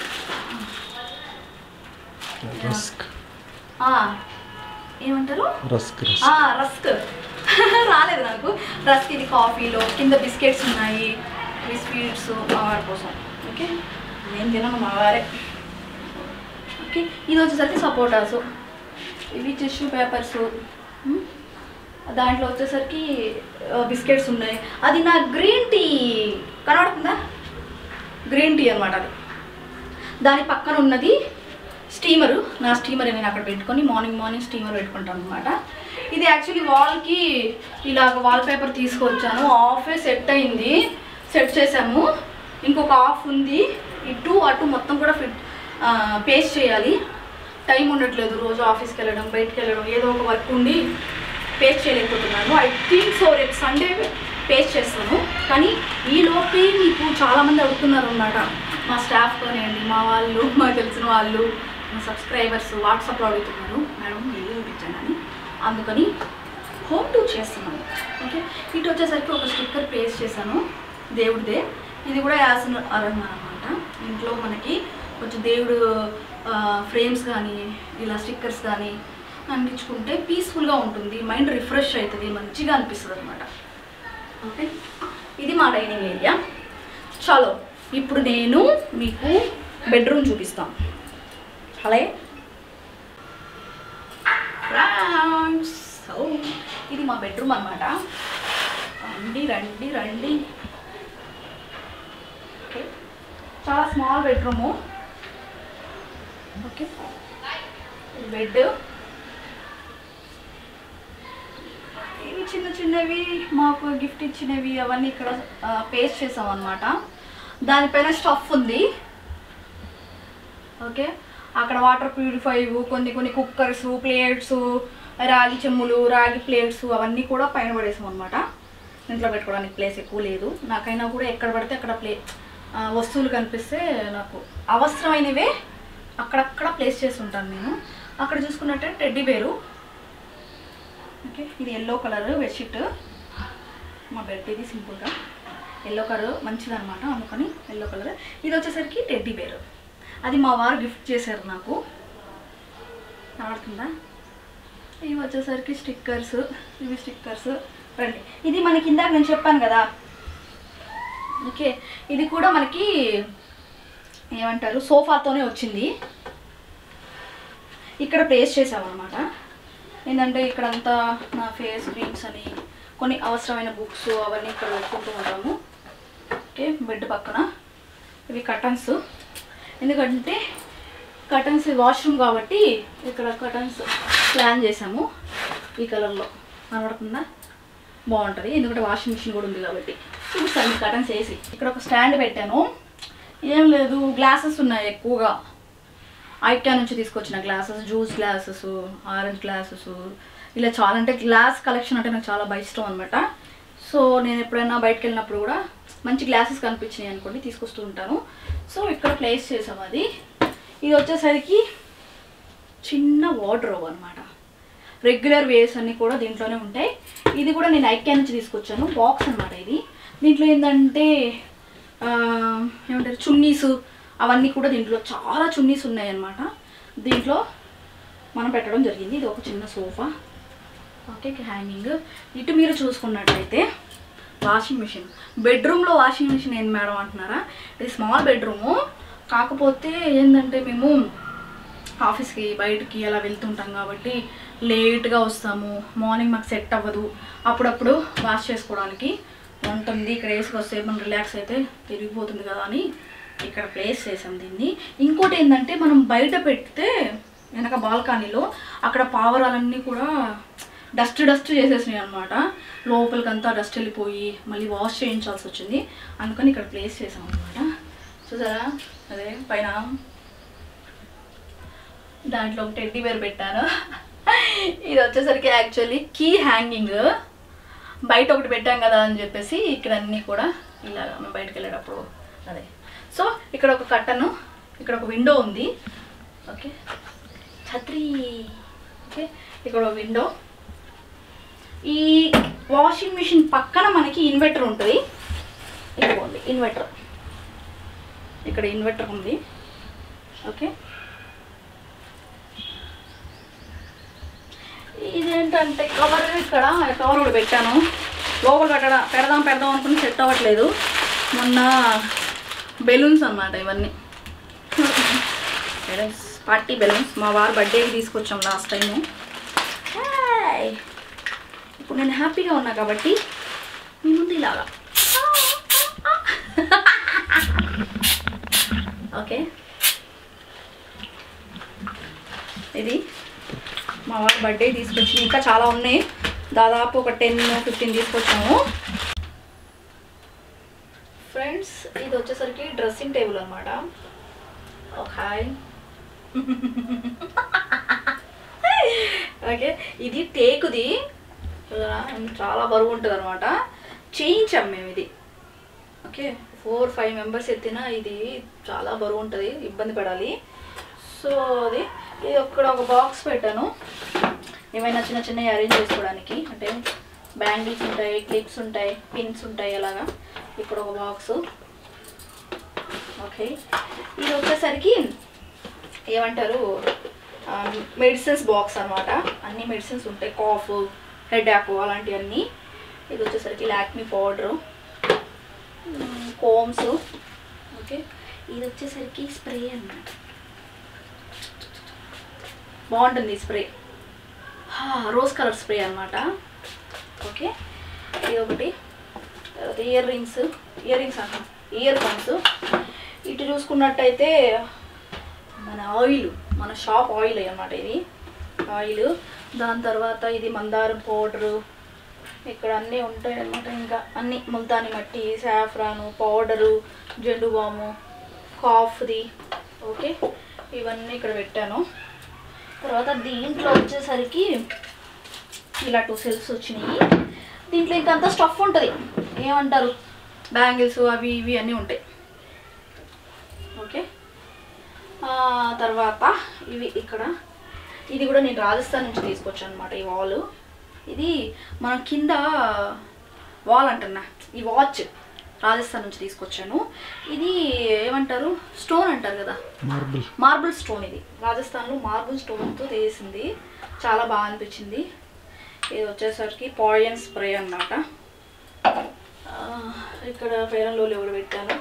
రస్క్ ఆ, ఏమంటారు రస్క్ ఆ, రస్క్ రస్క్ రాలేదు నాకు రస్క్ ఇది కాఫీలో కింద బిస్కెట్స్ ఉన్నాయి ఇవి స్వీట్స్ మా వారి కోసం ఓకే నేను తినను మా వారే ఓకే ఇది వచ్చేసరికి సపోటాస్ ఇవి టిష్యూ పేపర్స్ దాంట్లో వచ్చేసరికి బిస్కెట్స్ ఉన్నాయి అది నా గ్రీన్ టీ కనబడుతుందా గ్రీన్ టీ అనమాట అది దాని పక్కన ఉన్నది స్టీమరు నా స్టీమర్ నేను అక్కడ పెట్టుకొని మార్నింగ్ మార్నింగ్ స్టీమర్ పెట్టుకుంటాను అనమాట ఇది యాక్చువల్లీ వాల్కి ఇలాగ వాల్ పేపర్ తీసుకొచ్చాను ఆఫే సెట్ అయింది సెట్ చేసాము ఇంకొక ఆఫ్ ఉంది ఇటు అటు మొత్తం కూడా ఫిట్ పేస్ట్ చేయాలి టైం ఉండట్లేదు రోజు ఆఫీస్కి వెళ్ళడం బయటికి వెళ్ళడం ఏదో ఒక వర్క్ ఉండి పేస్ట్ చేయలేకపోతున్నాను ఐ థింక్ సో రేపు సండే పేస్ట్ చేస్తాను కానీ ఈ లోపే మీకు చాలామంది అడుగుతున్నారు అన్నమాట మా స్టాఫ్ కానివ్వండి మా వాళ్ళు మాకు తెలిసిన వాళ్ళు మా సబ్స్క్రైబర్స్ వాట్సాప్లో అడుగుతున్నారు మేడం ఇల్లు చూపించాను అని అందుకని హోమ్ టూర్ చేస్తున్నాను ఓకే ఇటు వచ్చేసరికి ఒక స్టిక్కర్ పేస్ట్ చేశాను దేవుడిదే ఇది కూడా యాసన అరంగం అనమాట ఇంట్లో మనకి కొంచెం దేవుడు ఫ్రేమ్స్ కానీ ఇలా స్టిక్కర్స్ కానీ అంటించుకుంటే పీస్ఫుల్గా ఉంటుంది మైండ్ రిఫ్రెష్ అవుతుంది మంచిగా అనిపిస్తుంది అనమాట ఓకే ఇది మా డైనింగ్ ఏరియా చలో ఇప్పుడు నేను మీకు బెడ్రూమ్ చూపిస్తాను హలే ఫ్రాన్స్ సో ఇది మా బెడ్రూమ్ అనమాట రండి రండి రండి ఓకే చాలా స్మాల్ బెడ్రూము ఓకే బెడ్ ఇవి చిన్న చిన్నవి మాకు గిఫ్ట్ ఇచ్చినవి అవన్నీ ఇక్కడ పేస్ట్ చేసాం అనమాట దానిపైన స్టఫ్ ఉంది ఓకే అక్కడ వాటర్ ప్యూరిఫై కొన్ని కొన్ని కుక్కర్స్ ప్లేట్స్ రాగి చెమ్ములు రాగి ప్లేట్స్ అవన్నీ కూడా పైన పడేసాం అనమాట ఇంట్లో పెట్టుకోవడానికి ప్లేస్ ఎక్కువ లేదు నాకైనా కూడా ఎక్కడ పడితే అక్కడ ప్లే ఆ, వస్తువులు కనిపిస్తే నాకు అవసరమైనవే అక్కడక్కడ ప్లేస్ చేసి ఉంటాను నేను అక్కడ చూసుకున్నట్టే టెడ్డీ బేరు ఓకే ఇది ఎల్లో కలర్ బెడ్షీట్ మా బెడ్ ఇది సింపుల్గా ఎల్లో కలర్ మంచిదన్నమాట అందుకని ఎల్లో కలర్ ఇది వచ్చేసరికి టెడ్డీ బేర్ అది మా వారు గిఫ్ట్ చేశారు నాకు కనబడుతుందా ఇవి వచ్చేసరికి స్టిక్కర్స్ ఇవి స్టిక్కర్స్ రండి ఇది మనకి ఇందాక నేను చెప్పాను కదా ఓకే ఇది కూడా మనకి ఏమంటారు సోఫాతోనే వచ్చింది ఇక్కడ ప్లేస్ చేసామన్నమాట ఏంటంటే ఇక్కడంతా నా ఫేస్ క్రీమ్స్ అని కొన్ని అవసరమైన బుక్స్ అవన్నీ ఇక్కడ పెట్టుకుంటూ ఉంటాము ఓకే బెడ్ పక్కన ఇవి కటన్స్ ఎందుకంటే కటన్స్ వాష్రూమ్ కాబట్టి ఇక్కడ కటన్స్ ప్లాన్ చేసాము ఈ కలర్లో కనబడుతుందా బాగుంటుంది ఎందుకంటే వాషింగ్ మిషన్ కూడా ఉంది కాబట్టి చూపిస్తాను కటన్స్ వేసి ఇక్కడ ఒక స్టాండ్ పెట్టాను ఏం లేదు గ్లాసెస్ ఉన్నాయి ఎక్కువగా ఐక్యా నుంచి తీసుకొచ్చిన glasses juice glasses orange glasses ఇలా చాలా అంటే గ్లాస్ కలెక్షన్ అంటే నాకు చాలా బాగా ఇష్టం అనమాట సో నేను ఎప్పుడైనా బయటకు వెళ్ళినప్పుడు కూడా మంచి గ్లాసెస్ కనిపించినాయి అనుకోండి తీసుకొస్తూ ఉంటాను సో ఇక్కడ ప్లేస్ చేసాం అది ఇది వచ్చేసరికి చిన్న వార్డ్రోబ్ అనమాట రెగ్యులర్ వేస్ అన్నీ కూడా దీంట్లోనే ఉంటాయి ఇది కూడా నేను ఐక్యా నుంచి తీసుకొచ్చాను బాక్స్ అనమాట ఇది దీంట్లో ఏంటంటే ఆ, ఏమంటారు చున్నీస్ అవన్నీ కూడా దీంట్లో చాలా చున్నీస్ ఉన్నాయన్నమాట దీంట్లో మనం పెట్టడం జరిగింది ఇది ఒక చిన్న సోఫా ఓకే హ్యాంగింగ్ ఇటు మీరు చూసుకున్నట్టయితే వాషింగ్ మిషన్ బెడ్రూమ్లో వాషింగ్ మిషన్ ఏంది మేడం అంటున్నారా ఇది స్మాల్ బెడ్రూము కాకపోతే ఏంటంటే మేము ఆఫీస్కి బయటికి అలా వెళ్తుంటాం కాబట్టి లేట్గా వస్తాము మార్నింగ్ మాకు సెట్ అవ్వదు అప్పుడప్పుడు వాష్ చేసుకోవడానికి ఉంటుంది ఇక్కడ వేసుకొస్తే మనం రిలాక్స్ అయితే తిరిగిపోతుంది కదా అని ఇక్కడ ప్లేస్ చేసాం దీన్ని ఇంకోటి ఏంటంటే మనం బయట పెడితే వెనక బాల్కనీలో అక్కడ పావరాలన్నీ కూడా డస్ట్ డస్ట్ చేసేసినాయి అనమాట లోపలికంతా డస్ట్ వెళ్ళిపోయి మళ్ళీ వాష్ చేయించాల్సి వచ్చింది అందుకని ఇక్కడ ప్లేస్ చేసాం అనమాట చూసారా అదే పైన దాంట్లో ఒక టెడ్డీ బేర్ పెట్టాను ఇది వచ్చేసరికి యాక్చువల్లీ కీ హ్యాంగింగ్ బయట ఒకటి పెట్టాం కదా అని చెప్పేసి ఇక్కడ అన్నీ కూడా ఇలా మేము బయటకు వెళ్ళేటప్పుడు అదే సో ఇక్కడ ఒక కట్టను ఇక్కడ ఒక విండో ఉంది ఓకే ఛత్రి ఓకే ఇక్కడ ఒక విండో ఈ వాషింగ్ మిషన్ పక్కన మనకి ఇన్వర్టర్ ఉంటుంది ఇదిగోండి ఇన్వర్టర్ ఇక్కడ ఇన్వర్టర్ ఉంది ఓకే ఇదేంటంటే కవర్ ఇక్కడ కవర్ కూడా పెట్టాను లోపల పెట్టడా పెడదాం పెడదాం అనుకుని సెట్ అవ్వట్లేదు మొన్న బెలూన్స్ అన్నమాట ఇవన్నీ బెలూన్స్ పార్టీ బెలూన్స్ మా వారు బర్త్డేకి తీసుకొచ్చాం లాస్ట్ టైము ఇప్పుడు ఇప్పుడు నేను హ్యాపీగా ఉన్నా కాబట్టి మీ ముందు ఇలాగా ఓకే ఇది మా వాడి బర్త్డే తీసుకొచ్చి ఇంకా చాలా ఉన్నాయి దాదాపు ఒక టెన్ ఫిఫ్టీన్ తీసుకొచ్చాము ఫ్రెండ్స్ ఇది వచ్చేసరికి డ్రెస్సింగ్ టేబుల్ అనమాట హాయ్ ఓకే ఇది టేకుది చూడరా, చాలా బరువు ఉంటుంది అనమాట చేయించాం మేము ఇది ఓకే ఫోర్ ఫైవ్ మెంబర్స్ ఎత్తినా ఇది చాలా బరువు ఉంటుంది ఇబ్బంది పడాలి సో అది ఇది ఒక్కడ ఒక బాక్స్ పెట్టాను ఏమైనా చిన్న చిన్న అరేంజ్ చేసుకోవడానికి అంటే బ్యాంగిల్స్ ఉంటాయి క్లిప్స్ ఉంటాయి పిన్స్ ఉంటాయి అలాగా ఇక్కడ ఒక బాక్స్ ఓకే ఇది వచ్చేసరికి ఏమంటారు మెడిసిన్స్ బాక్స్ అన్నమాట అన్ని మెడిసిన్స్ ఉంటాయి కాఫ్ హెడ్ యాక్ అలాంటివన్నీ ఇది వచ్చేసరికి లాక్మీ పౌడరు కోమ్స్ ఓకే ఇది వచ్చేసరికి స్ప్రే అన్నమాట బాగుంటుంది ఈ స్ప్రే రోజ్ కలర్ స్ప్రే అన్నమాట ఓకే ఇది ఒకటి తర్వాత ఇయర్ రింగ్స్ ఇయర్ రింగ్స్ అంటాం ఇయర్ ఫోన్స్ ఇటు చూసుకున్నట్టయితే మన ఆయిల్ మన షాప్ ఆయిల్ అన్నమాట ఇది ఆయిల్ దాని తర్వాత ఇది మందారం పౌడరు ఇక్కడ అన్నీ ఉంటాయి అన్నమాట ఇంకా అన్ని Multani mitti saffron powder Zandu balm కాఫ్ది ఓకే ఇవన్నీ ఇక్కడ పెట్టాను తర్వాత దీంట్లో వచ్చేసరికి ఇలా టూ సెల్స్ వచ్చినాయి దీంట్లో ఇంకంతా స్టఫ్ ఉంటుంది ఏమంటారు బ్యాంగిల్స్ అవి ఇవి అన్నీ ఉంటాయి ఓకే ఆ, తర్వాత ఇవి ఇక్కడ ఇది కూడా నేను రాజస్థాన్ నుంచి తీసుకొచ్చాను అనమాట ఈ వాల్ ఇది మన కింద వాల్ అంటున్నా ఈ వాచ్ రాజస్థాన్ నుంచి తీసుకొచ్చాను ఇది ఏమంటారు స్టోన్ అంటారు కదా మార్బుల్ మార్బుల్ స్టోన్ ఇది రాజస్థాన్లో మార్బుల్ స్టోన్తో చేసింది చాలా బాగా అనిపించింది ఇది వచ్చేసరికి పాయిజన్ స్ప్రే అన్నమాట ఆ, ఇక్కడ ఫెయిర్ అండ్ లోలీ కూడా పెట్టాను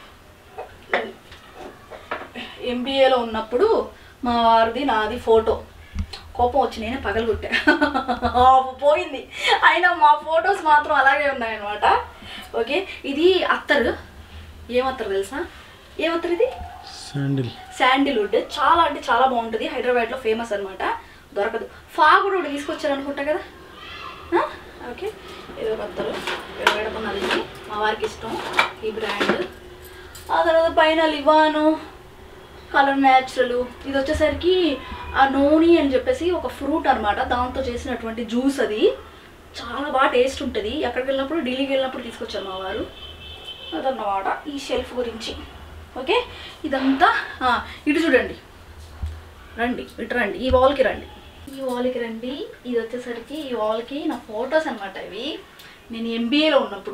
ఎంబీఏలో ఉన్నప్పుడు మా వారిది నాది ఫోటో కోపం వచ్చి నేనే పగలగొట్టా పోయింది అయినా మా ఫొటోస్ మాత్రం అలాగే ఉన్నాయన్నమాట ఓకే ఇది అత్తరు ఏమత్తరు తెలుసా ఏమత్తరు ఇది శాండిల్ శాండిల్వుడ్ చాలా అంటే చాలా బాగుంటుంది హైదరాబాద్లో ఫేమస్ అన్నమాట దొరకదు ఫా కూడా ఒకటి తీసుకొచ్చారు అనుకుంటా కదా ఆ? ఓకే ఏదో కొత్తలు వేడకున్నది ఇది. మా వారికి ఇష్టం ఈ బ్రాండ్ ఆ తర్వాత పైన లివాను కలర్ న్యాచురల్ ఇది వచ్చేసరికి ఆ నూనె అని చెప్పేసి ఒక ఫ్రూట్ అన్నమాట దాంతో చేసినటువంటి జ్యూస్ అది చాలా బాగా టేస్ట్ ఉంటుంది ఎక్కడికి వెళ్ళినప్పుడు ఢిల్లీకి వెళ్ళినప్పుడు తీసుకొచ్చారు మా వారు అదన్నమాట ఈ షెల్ఫ్ గురించి ఓకే ఇదంతా ఆ, ఇటు చూడండి రండి ఇటు రండి ఈ వాల్కి రండి ఈ వాల్కి రండి ఇది వచ్చేసరికి ఈ వాల్కి నా ఫొటోస్ అనమాట ఇవి నేను ఎంబీఏలో ఉన్నప్పుడు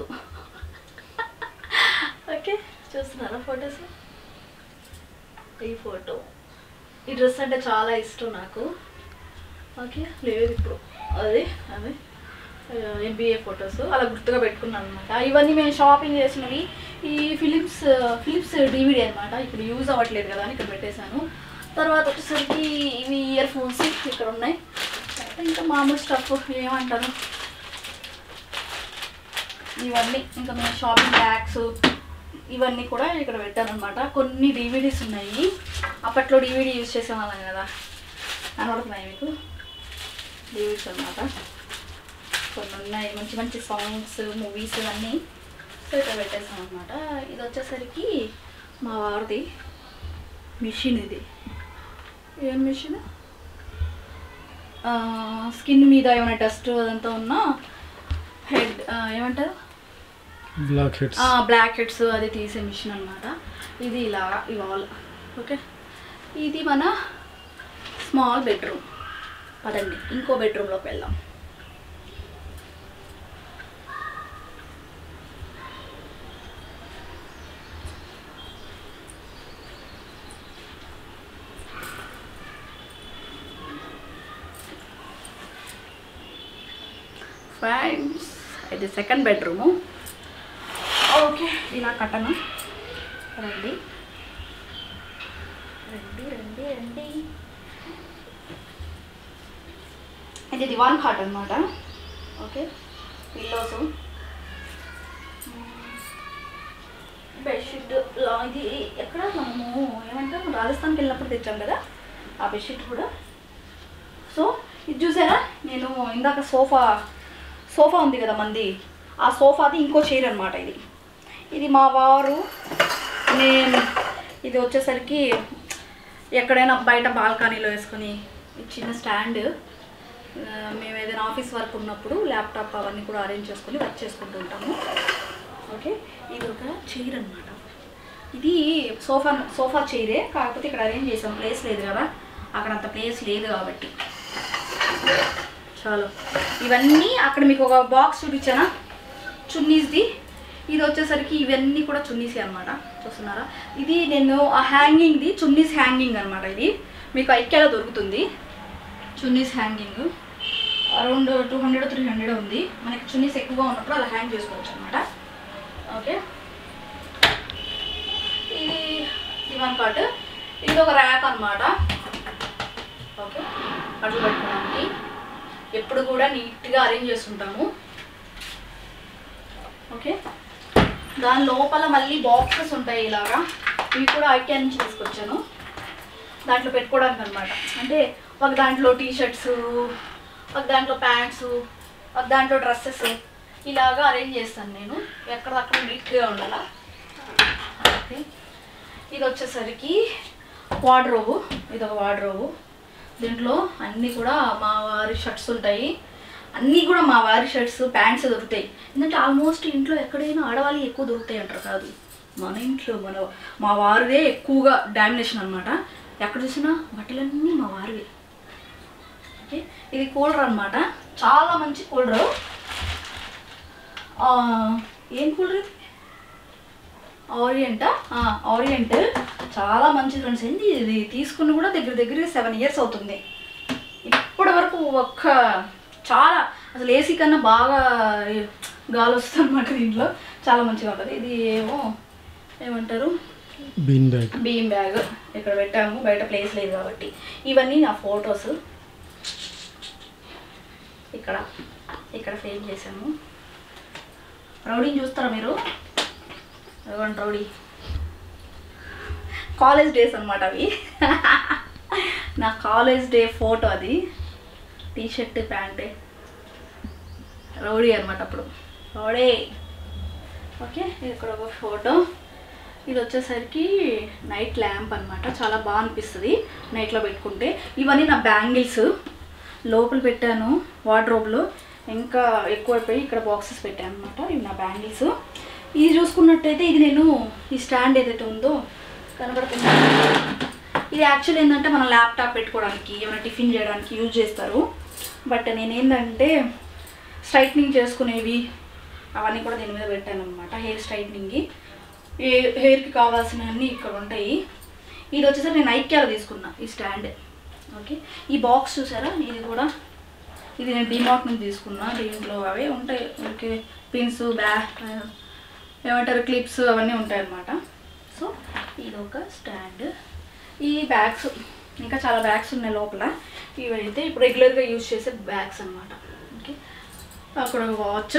ఓకే చూస్తున్నారా ఫొటోస్ ఈ ఫోటో ఈ డ్రెస్ అంటే చాలా ఇష్టం నాకు ఓకే లేదు ఇప్పుడు అది అదే ఎంబీఏ ఫొటోస్ అలా గుర్తుగా పెట్టుకున్నాను అనమాట ఇవన్నీ మేము షాపింగ్ చేసినవి ఈ ఫిలిప్స్ ఫిలిప్స్ డివిడి అనమాట ఇప్పుడు యూజ్ అవ్వట్లేదు కదా అని ఇక్కడ పెట్టేశాను తర్వాత వచ్చేసరికి ఇవి ఇయర్ ఫోన్స్ ఇక్కడ ఉన్నాయి ఇంకా మామూలు స్టఫ్ ఏమంటారు ఇవన్నీ ఇంకా మేము షాపింగ్ బ్యాగ్స్ ఇవన్నీ కూడా ఇక్కడ పెట్టాను అనమాట కొన్ని డివిడీస్ ఉన్నాయి అప్పట్లో డివిడీ యూజ్ చేసేవాళ్ళం కదా కనబడుతున్నాయి మీకు డివిడీస్ అనమాట కొన్ని ఉన్నాయి మంచి మంచి సాంగ్స్ మూవీస్ అన్నీ సో ఇక్కడ పెట్టేసాం అనమాట ఇది వచ్చేసరికి మా వారిది మిషన్ ఇది ఏం మిషన్ స్కిన్ మీద ఏమైనా డస్ట్ అదంతా ఉన్నా హెడ్ ఏమంటారు బ్లాక్ హెడ్స్ బ్లాక్ హెడ్స్ అది తీసే మిషన్ అనమాట ఇది ఇలా ఇవాళ ఓకే ఇది మన స్మాల్ బెడ్రూమ్ పదండి ఇంకో బెడ్రూమ్లోకి వెళ్దాం ఫ్రెండ్స్ ఇది సెకండ్ బెడ్రూము ఓకే ఇలా కట్టను రండి రండి రండి రండి ఇది దివాన్ కాట్ అనమాట ఓకే పిల్లోస్ బెడ్షీట్ లా- ఇది ఎక్కడ మనము ఏమంటాం రాజస్థాన్కి వెళ్ళినప్పుడు తెచ్చాం కదా ఆ బెడ్షీట్ కూడా సో ఇది చూసారా నేను ఇందాక సోఫా సోఫా ఉంది కదా మంది ఆ సోఫాది ఇంకో చైర్ అనమాట ఇది ఇది మా వారు నేను ఇది వచ్చేసరికి ఎక్కడైనా బయట బాల్కనీలో వేసుకొని ఈ చిన్న స్టాండ్ ఆ, మేము ఏదైనా ఆఫీస్ వర్క్ ఉన్నప్పుడు ల్యాప్టాప్ అవన్నీ కూడా అరేంజ్ చేసుకొని వర్క్ చేసుకుంటూ ఉంటాము ఓకే ఇది ఒక చైర్ అనమాట ఇది సోఫా సోఫా చైరే కాకపోతే ఇక్కడ అరేంజ్ చేసాం ప్లేస్ లేదు కదా అక్కడ అంత ప్లేస్ లేదు కాబట్టి చాలు ఇవన్నీ అక్కడ మీకు ఒక బాక్స్ చూపించానా చున్నీస్ది ఇది వచ్చేసరికి ఇవన్నీ కూడా చున్నీసే అనమాట చూస్తున్నారా ఇది నేను ఆ హ్యాంగింగ్ది చున్నీస్ హ్యాంగింగ్ అనమాట ఇది మీకు ఐక్యాలో దొరుకుతుంది చున్నీస్ hanging around two hundred three hundred ఉంది మనకి చున్నీస్ ఎక్కువగా ఉన్నప్పుడు అలా హ్యాంగ్ చేసుకోవచ్చు అనమాట ఓకే ఇది దివాన్ కాట్ ఇది ఒక ర్యాక్ అనమాట ఓకే అట్లు పెట్టుకోవడానికి ఎప్పుడు కూడా నీట్గా అరేంజ్ చేస్తుంటాము ఓకే దాని లోపల మళ్ళీ బాక్సెస్ ఉంటాయి ఇలాగా ఇవి కూడా ఐక్యా నుంచి తీసుకొచ్చాను దాంట్లో పెట్టుకోవడానికి అనమాట అంటే ఒక దాంట్లో టీ షర్ట్స్ ఒక దాంట్లో ప్యాంట్స్ ఒక దాంట్లో డ్రెస్సెస్ ఇలాగా అరేంజ్ చేస్తాను నేను ఎక్కడక్కడ నీట్గా ఉండాలా ఓకే ఇది వచ్చేసరికి వార్డ్రోబు ఇది ఒక వార్డ్రోబు దీంట్లో అన్నీ కూడా మా వారి షర్ట్స్ ఉంటాయి అన్నీ కూడా మా వారి షర్ట్స్ ప్యాంట్స్ దొరుకుతాయి ఎందుకంటే ఆల్మోస్ట్ ఇంట్లో ఎక్కడైనా ఆడవాళ్ళు ఎక్కువ దొరుకుతాయి అంటారు కాదు మన ఇంట్లో మన మా వారిదే ఎక్కువగా డామినేషన్ అనమాట ఎక్కడ చూసినా బట్టలన్నీ మా వారివే ఓకే ఇది కూలర్ అనమాట చాలా మంచి కూలరు ఏం కూలర్ ఇది ఆరియంటా ఆరియంట్ చాలా మంచిది ఫ్రెండ్స్ ఏంది ఇది తీసుకుని కూడా దగ్గర దగ్గర సెవెన్ ఇయర్స్ అవుతుంది ఇప్పటి వరకు ఒక్క చాలా అసలు ఏసీ కన్నా బాగా గాలి వస్తుంది అనమాట దీంట్లో చాలా మంచిగా ఉంటుంది ఇది ఏమో ఏమంటారు బీన్ బ్యాగ్ బియ్యం బ్యాగ్ ఇక్కడ పెట్టాము బయట ప్లేస్ లేదు కాబట్టి ఇవన్నీ నా ఫొటోస్ ఇక్కడ ఇక్కడ ఫ్రేమ్ చేశాము రౌడీని చూస్తారా మీరు ఇదిగోండి రౌడీ కాలేజ్ డేస్ అనమాట అవి నా కాలేజ్ డే ఫోటో అది టీ షర్ట్ ప్యాంటే రౌడీ అనమాట అప్పుడు రౌడీ ఓకే ఇది ఇక్కడ ఒక ఫోటో ఇది వచ్చేసరికి నైట్ ల్యాంప్ అన్నమాట చాలా బాగా అనిపిస్తుంది నైట్లో పెట్టుకుంటే ఇవన్నీ నా బ్యాంగిల్స్ లోపల పెట్టాను వార్డ్రోబ్లో ఇంకా ఎక్కువైపోయి ఇక్కడ బాక్సెస్ పెట్టాను అనమాట ఇవి నా బ్యాంగిల్స్ ఇది చూసుకున్నట్టయితే ఇది నేను ఈ స్టాండ్ ఏదైతే ఉందో కనబడుతుంది ఇది యాక్చువల్ ఏంటంటే మన ల్యాప్టాప్ పెట్టుకోవడానికి ఏమైనా టిఫిన్ చేయడానికి యూజ్ చేస్తారు బట్ నేను ఏంటంటే స్ట్రైట్నింగ్ చేసుకునేవి అవన్నీ కూడా దీని మీద పెట్టాను అనమాట హెయిర్ స్ట్రైట్నింగ్కి ఏ హెయిర్కి కావాల్సినవన్నీ ఇక్కడ ఉంటాయి ఇది వచ్చేసరికి నేను ఐక్యాలో తీసుకున్నా ఈ స్టాండ్ ఓకే ఈ బాక్స్ చూసారా ఇది కూడా ఇది నేను డిమార్ట్ నుంచి తీసుకున్నా దీంట్లో అవే ఉంటాయి ఓకే పిన్స్ బ్యా ఏమంటారు క్లిప్స్ అవన్నీ ఉంటాయి అన్నమాట సో ఇది ఒక స్టాండ్ ఈ బ్యాగ్స్ ఇంకా చాలా బ్యాగ్స్ ఉన్నాయి లోపల ఇవైతే ఇప్పుడు రెగ్యులర్గా యూజ్ చేసే బ్యాగ్స్ అన్నమాట ఓకే అక్కడ ఒక వాచ్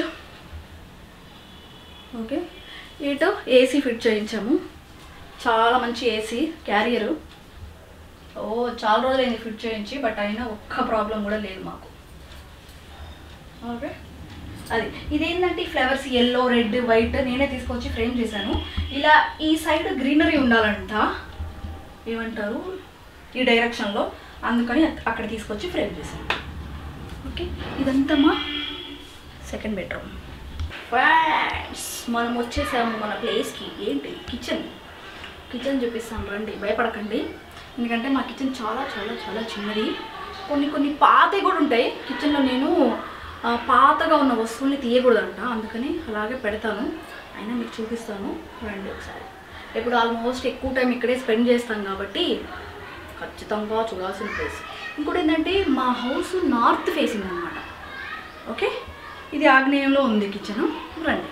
ఓకే ఇటు ఏసీ ఫిట్ చేయించాము చాలా మంచి ఏసీ క్యారియరు ఓ చాలా రోజులైంది ఫిట్ చేయించి బట్ అయినా ఒక్క ప్రాబ్లం కూడా లేదు మాకు ఓకే అది ఇదేంటంటే ఈ ఫ్లవర్స్ ఎల్లో రెడ్ వైట్ నేనే తీసుకొచ్చి ఫ్రేమ్ చేశాను ఇలా ఈ సైడ్ గ్రీనరీ ఉండాలంట ఏమంటారు ఈ డైరెక్షన్లో అందుకని అక్కడ తీసుకొచ్చి ఫ్రేమ్ చేశాను ఓకే ఇదంతా మా సెకండ్ బెడ్రూమ్ ఫ్రెండ్స్ మనం వచ్చేసాము మన ప్లేస్కి ఏంటి కిచెన్ కిచెన్ చూపిస్తాను రండి భయపడకండి ఎందుకంటే మా కిచెన్ చాలా చాలా చాలా చిన్నది కొన్ని కొన్ని పాతవి కూడా ఉంటాయి కిచెన్లో నేను ఆ, పాతగా ఉన్న వస్తువుల్ని తీయకూడదంట అందుకని అలాగే పెడతాను అయినా మీకు చూపిస్తాను రండి ఒకసారి ఇప్పుడు ఆల్మోస్ట్ ఎక్కువ టైం ఇక్కడే స్పెండ్ చేస్తాం కాబట్టి ఖచ్చితంగా చూడాల్సిన ప్లేస్ ఇంకోటి ఏంటంటే మా హౌస్ నార్త్ ఫేసింగ్ అనమాట ఓకే ఇది ఆగ్నేయంలో ఉంది కిచెన్ రండి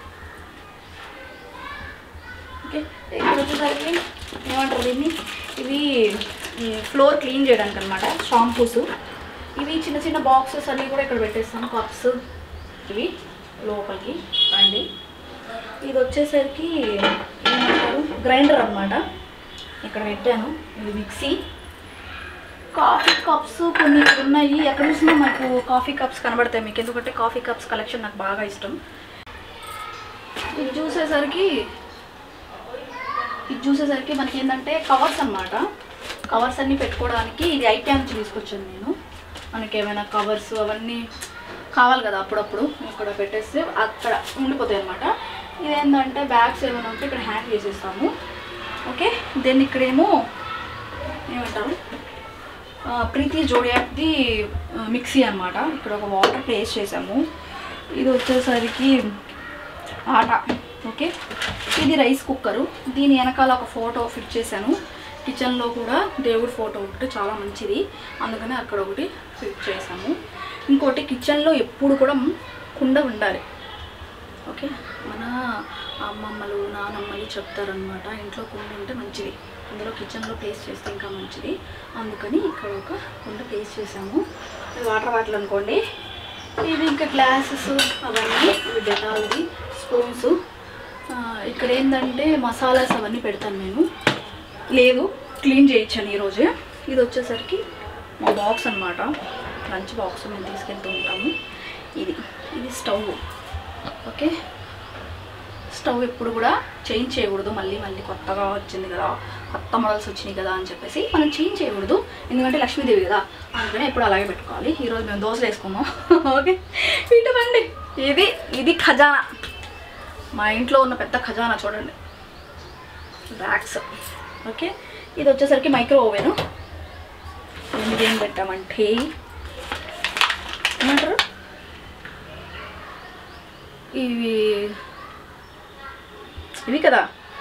ఓకే ఇక్కడ వచ్చేసరికి ఏమంటారు దీన్ని ఇవి ఫ్లోర్ క్లీన్ చేయడానికి అనమాట షాంపూస్ ఇవి చిన్న చిన్న బాక్సెస్ అన్నీ కూడా ఇక్కడ పెట్టేస్తాను కప్స్ ఇవి లోపలికి రండి ఇది వచ్చేసరికి ఏమంటారు గ్రైండర్ అన్నమాట ఇక్కడ పెట్టాను ఇది మిక్సీ కాఫీ కప్స్ కొన్ని ఇక్కడ ఉన్నాయి ఎక్కడ చూసినా నాకు కాఫీ కప్స్ కనబడతాయి మీకు ఎందుకంటే కాఫీ కప్స్ కలెక్షన్ నాకు బాగా ఇష్టం ఇది చూసేసరికి ఇది చూసేసరికి మనకి ఏంటంటే కవర్స్ అన్నమాట కవర్స్ అన్నీ పెట్టుకోవడానికి ఇది ఐటీ నుంచి తీసుకొచ్చాను నేను మనకి ఏమైనా కవర్స్ అవన్నీ కావాలి కదా అప్పుడప్పుడు ఇక్కడ పెట్టేస్తే అక్కడ ఉండిపోతాయి అనమాట ఇదేంటంటే బ్యాగ్స్ ఏమైనా ఉంటే ఇక్కడ హ్యాంగ్ చేసేస్తాము ఓకే దెన్ ఇక్కడేమో ఏమంటారు ఆ, ప్రీతి జోడియాక్ది ఆ, మిక్సీ అన్నమాట ఇక్కడ ఒక వాటర్ ప్లేస్ చేసాము ఇది వచ్చేసరికి ఆట ఓకే ఇది రైస్ కుక్కరు దీని వెనకాల ఒక ఫోటో ఫిట్ చేశాను కిచెన్లో కూడా దేవుడి ఫోటో ఒకటి చాలా మంచిది అందుకని అక్కడ ఒకటి ఫిట్ చేశాము ఇంకోటి కిచెన్లో ఎప్పుడు కూడా కుండ ఉండాలి ఓకే మన అమ్మమ్మలు నానమ్మలు చెప్తారనమాట ఇంట్లో కుండ ఉంటే మంచిది అందులో కిచెన్లో ప్లేస్ చేస్తే ఇంకా మంచిది అందుకని ఇక్కడ ఒక కుండ ప్లేస్ చేసాము ఇది వాటర్ బాటిల్ అనుకోండి ఇది ఇంకా గ్లాసెస్ అవన్నీ ఇవి డెటాల్ది స్పూన్స్ ఇక్కడ ఏంటంటే మసాలాస్ అవన్నీ పెడతాను నేను లేదు క్లీన్ చేయించాను ఈరోజే ఇది వచ్చేసరికి మా బాక్స్ అన్నమాట లంచ్ బాక్స్ మేము తీసుకెళ్తూ ఉంటాము ఇది ఇది స్టవ్ ఓకే స్టవ్ ఎప్పుడు కూడా చేంజ్ చేయకూడదు మళ్ళీ మళ్ళీ కొత్తగా వచ్చింది కదా కొత్త మోడల్స్ వచ్చినాయి కదా అని చెప్పేసి మనం చేంజ్ చేయకూడదు ఎందుకంటే లక్ష్మీదేవి కదా అందుకని ఎప్పుడు అలాగే పెట్టుకోవాలి ఈరోజు మేము దోశలు వేసుకున్నాం ఓకే ఇటువంటి ఇది ఇది ఖజానా మా ఇంట్లో ఉన్న పెద్ద ఖజానా చూడండి ర్యాక్స్ ఓకే ఇది వచ్చేసరికి మైక్రో ఓవెన్ దీనికి ఏం పెట్టామంటే ఏమంటారు ఇవి ఇవి కదా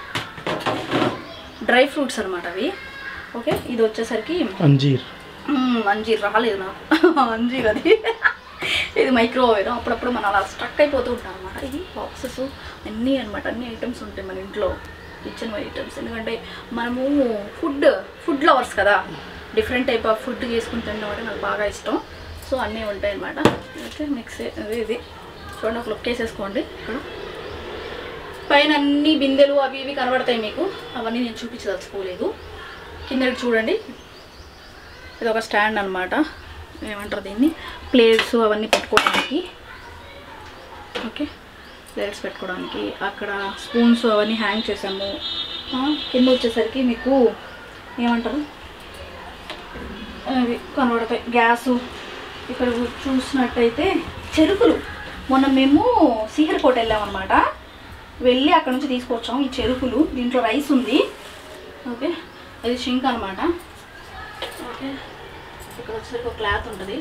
డ్రై ఫ్రూట్స్ అనమాట అవి ఓకే ఇది వచ్చేసరికి అంజీర్ మ్మ్, అంజీర్ రాలేదు నాకు అంజీర్ అది ఇది మైక్రోవేవ్ అప్పుడప్పుడు మనం అలా స్ట్రక్ అయిపోతూ ఉంటాం అనమాట ఇది బాక్సెస్ అన్నీ అనమాట అన్ని ఐటమ్స్ ఉంటాయి మన ఇంట్లో కిచెన్ ఐటమ్స్ ఎందుకంటే మనము ఫుడ్ ఫుడ్ లవర్స్ కదా డిఫరెంట్ టైప్ ఆఫ్ ఫుడ్ చేసుకుని తినడం అంటే నాకు బాగా ఇష్టం సో అన్నీ ఉంటాయి అనమాట అయితే మిక్సీ అదే ఇది చూడండి ఒక లుక్ వేసేసుకోండి ఇక్కడ పైన అన్ని బిందెలు అవి ఇవి కనబడతాయి మీకు అవన్నీ నేను చూపించదలుచుకోలేదు కిందకి చూడండి ఇది ఒక స్టాండ్ అనమాట ఏమంటారు దీన్ని ప్లేట్స్ అవన్నీ పెట్టుకోవడానికి ఓకే ప్లేట్స్ పెట్టుకోవడానికి అక్కడ స్పూన్స్ అవన్నీ హ్యాంగ్ చేసాము ఆ, కింద వచ్చేసరికి మీకు ఏమంటారు అవి కనబడతాయి గ్యాసు ఇక్కడ చూసినట్టయితే చెరుకులు మొన్న మేము సీహర్కోట వెళ్ళామన్నమాట వెళ్ళి అక్కడ నుంచి తీసుకొచ్చాం ఈ చెరుకులు దీంట్లో రైస్ ఉంది ఓకే అది షింక్ అనమాట ఓకే ఇక్కడ వచ్చేసరికి ఒక క్లాత్ ఉంటుంది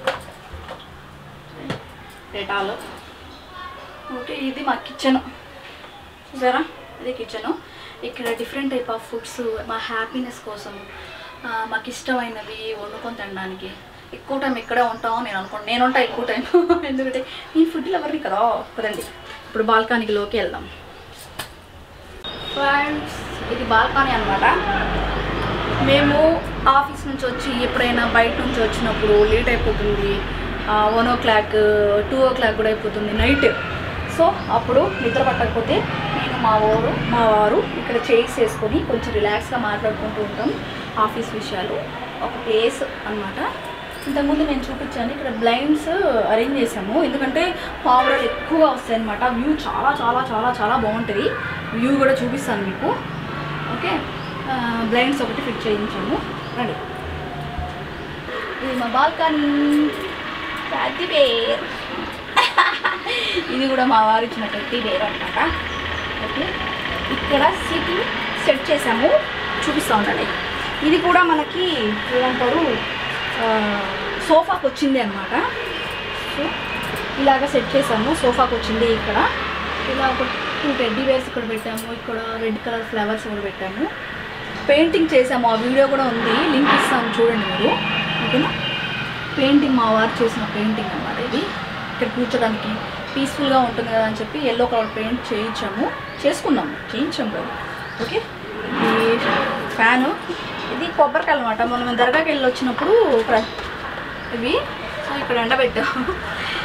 డెటాల్ ఓకే ఇది మా కిచెన్ చూసారా ఇది కిచెను ఇక్కడ డిఫరెంట్ టైప్ ఆఫ్ ఫుడ్స్ మా హ్యాపీనెస్ కోసం ఆ, మాకు ఇష్టమైనవి వండుకొని తినడానికి ఎక్కువ టైం ఇక్కడే ఉంటాం నేను అనుకోండి నేను ఉంటా ఎక్కువ టైం ఎందుకంటే నేను ఫుడ్ ఎవరిని కదా కదండి ఇప్పుడు బాల్కనీకి లోకి వెళ్దాం ఫ్రెండ్స్ ఇది బాల్కనీ అన్నమాట మేము ఆఫీస్ నుంచి వచ్చి ఎప్పుడైనా బయట నుంచి వచ్చినప్పుడు లేట్ అయిపోతుంది one o'clock two o'clock కూడా అయిపోతుంది నైట్ సో అప్పుడు నిద్ర పట్టకపోతే నేను మా వారు మా వారు ఇక్కడ చైర్స్ వేసుకొని కొంచెం రిలాక్స్గా మాట్లాడుకుంటూ ఉంటాం ఆఫీస్ విషయాలు ఒక ప్లేస్ అన్నమాట ఇంతకుముందు నేను చూపించాను ఇక్కడ బ్లైండ్స్ అరేంజ్ చేసాము ఎందుకంటే పావురాలు ఎక్కువగా వస్తాయి అనమాట వ్యూ చాలా చాలా చాలా చాలా బాగుంటుంది వ్యూ కూడా చూపిస్తాను మీకు ఓకే బ్లైండ్స్ ఒకటి ఫిట్ చేయించాము రండి ఇది మా బాల్కనీ టెడ్డీ బేర్ ఇది కూడా మా వారు ఇచ్చిన టెడ్డీ బేర్ అనమాట ఓకే ఇక్కడ సీట్లు సెట్ చేసాము చూపిస్తూ ఉండండి ఇది కూడా మనకి ఏమంటారు ఆ, సోఫాకి వచ్చింది అనమాట సో ఇలాగ సెట్ చేసాము సోఫాకి వచ్చింది ఇక్కడ ఇలా ఒక టూ టెడ్డీ బేర్స్ ఇక్కడ పెట్టాము ఇక్కడ రెడ్ కలర్ ఫ్లవర్స్ కూడా పెట్టాము పెయింటింగ్ చేసాము ఆ వీడియో కూడా ఉంది లింక్ ఇస్తాను చూడండి మీరు ఓకేనా పెయింటింగ్ మా వారు చేసిన పెయింటింగ్ అన్నమాట ఇది ఇక్కడ కూర్చోడానికి పీస్ఫుల్గా ఉంటుంది కదా అని చెప్పి ఎల్లో కలర్ పెయింట్ చేయించాము చేసుకున్నాము చేయించాము కదా ఓకే ఇది ఫ్యాను ఇది కొబ్బరికాయలు అనమాట మొన్న మేము దర్గాకి వెళ్ళి వచ్చినప్పుడు ప్ర- ఇవి సో ఇక్కడ ఎండబెట్టాము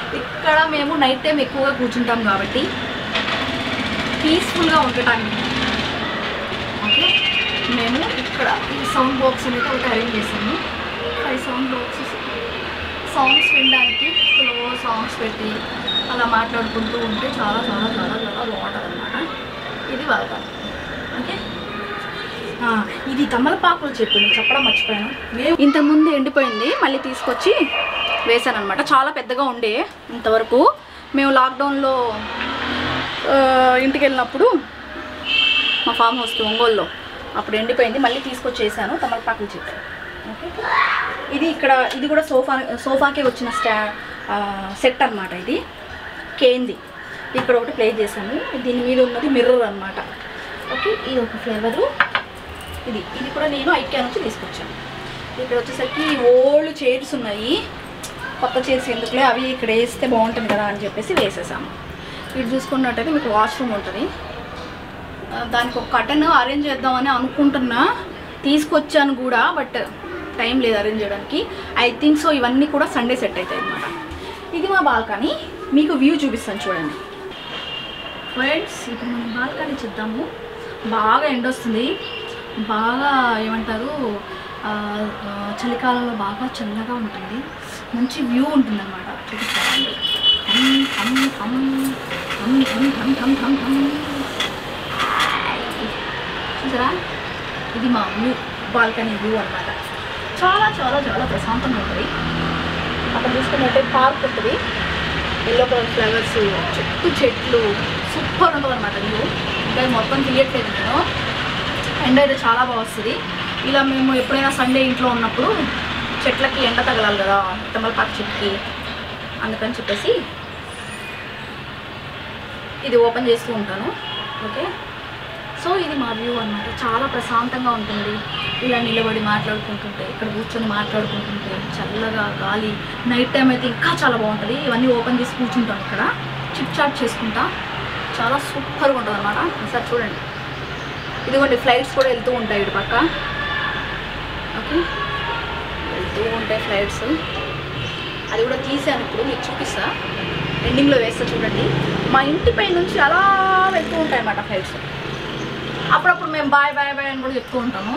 ఇక్కడ మేము నైట్ టైం ఎక్కువగా కూర్చుంటాం కాబట్టి పీస్ఫుల్గా ఉండటానికి ఓకే మేము ఇక్కడ ఈ సౌండ్ బాక్స్ అనేది ఒకటి అరేంజ్ చేసాము ఫైవ్ సౌండ్ బాక్సెస్ సాంగ్స్ వినడానికి స్లో సాంగ్స్ పెట్టి అలా మాట్లాడుకుంటూ ఉంటే చాలా చాలా చాలా చాలా బాగుంటుంది అనమాట ఇది బాగా ఓకే ఆ, ఇది తమలపాకులు చెట్టు నేను చెప్పడం మర్చిపోయాను మేము ఇంతకుముందు ఎండిపోయింది మళ్ళీ తీసుకొచ్చి వేసాను అనమాట చాలా పెద్దగా ఉండే ఇంతవరకు మేము లాక్డౌన్లో ఆ, ఇంటికి వెళ్ళినప్పుడు మా ఫామ్ హౌస్కి ఒంగోలులో అప్పుడు ఎండిపోయింది మళ్ళీ తీసుకొచ్చి వేసాను తమలపాకుల చెట్టు ఓకే ఇది ఇక్కడ ఇది కూడా సోఫా సోఫాకే వచ్చిన స్టా సెట్ అన్నమాట ఇది కేంది ఇక్కడ ఒకటి ప్లే చేశాను దీని మీద ఉన్నది మిర్రర్ అన్నమాట ఓకే ఇది ఒక ఫ్లేవరు ఇది ఇది కూడా నేను ఐక్యా నుంచి తీసుకొచ్చాను ఇక్కడ వచ్చేసరికి ఓల్డ్ చైర్స్ ఉన్నాయి కొత్త చైర్స్ ఎందుకులే అవి ఇక్కడ వేస్తే బాగుంటుంది కదా అని చెప్పేసి వేసేసాము ఇటు చూసుకున్నట్టయితే మీకు వాష్రూమ్ ఉంటుంది ఆ, దానికి ఒక కటన్ అరేంజ్ చేద్దామని అనుకుంటున్నా తీసుకొచ్చాను కూడా బట్ టైం లేదు అరేంజ్ చేయడానికి ఐ థింక్ సో ఇవన్నీ కూడా సండే సెట్ అవుతాయి అన్నమాట ఇది మా బాల్కనీ మీకు వ్యూ చూపిస్తాను చూడండి ఫ్రెండ్స్ ఇప్పుడు మనం బాల్కనీ చూద్దాము బాగా ఎండ వస్తుంది బాగా ఏమంటారు ఆ, ఆ, చలికాలంలో బాగా చల్లగా ఉంటుంది మంచి వ్యూ ఉంటుంది అనమాట చూపిస్తానండి హమ్, హమ్, హమ్, హమ్, హమ్, హమ్, హమ్, హమ్, హమ్. చూసారా ఇది మా వ్యూ బాల్కనీ వ్యూ అన్నమాట చాలా చాలా చాలా ప్రశాంతంగా ఉంటుంది అక్కడ చూసుకున్నట్టే పార్క్ ఉంటుంది ఎల్లో కలర్ ఫ్లవర్స్ చుట్టూ చెట్లు సూపర్ ఉంటుంది అనమాట వ్యూ ఇంకా ఇది మొత్తం తీయట్లేదు నేను ఎండ అయితే చాలా బాగా వస్తుంది ఇలా మేము ఎప్పుడైనా సండే ఇంట్లో ఉన్నప్పుడు చెట్లకి ఎండ తగలాలి కదా తమలపాకు చెట్టుకి అందుకని చెప్పేసి ఇది ఓపెన్ చేస్తూ ఉంటాను ఓకే సో ఇది మా వ్యూ అనమాట చాలా ప్రశాంతంగా ఉంటుంది ఇలా నిలబడి మాట్లాడుకుంటుంటే ఇక్కడ కూర్చొని మాట్లాడుకుంటుంటే చల్లగా గాలి నైట్ టైం అయితే ఇంకా చాలా బాగుంటుంది ఇవన్నీ ఓపెన్ చేసి కూర్చుంటాం ఇక్కడ చిప్ చాట్ చేసుకుంటా చాలా సూపర్గా ఉంటుంది అనమాట ఒకసారి చూడండి ఇదిగోండి ఫ్లైట్స్ కూడా వెళ్తూ ఉంటాయి ఇటు పక్క ఓకే వెళ్తూ ఉంటాయి ఫ్లైట్స్ అది కూడా తీసాను ఇప్పుడు మీకు చూపిస్తా ఎండింగ్లో వేస్తా చూడండి మా ఇంటి పై నుంచి అలా వెళ్తూ ఉంటాయి అన్నమాట ఫ్లైట్స్ అప్పుడప్పుడు మేము బాయ్ బాయ్ బాయ్ అని కూడా చెప్తూ ఉంటాము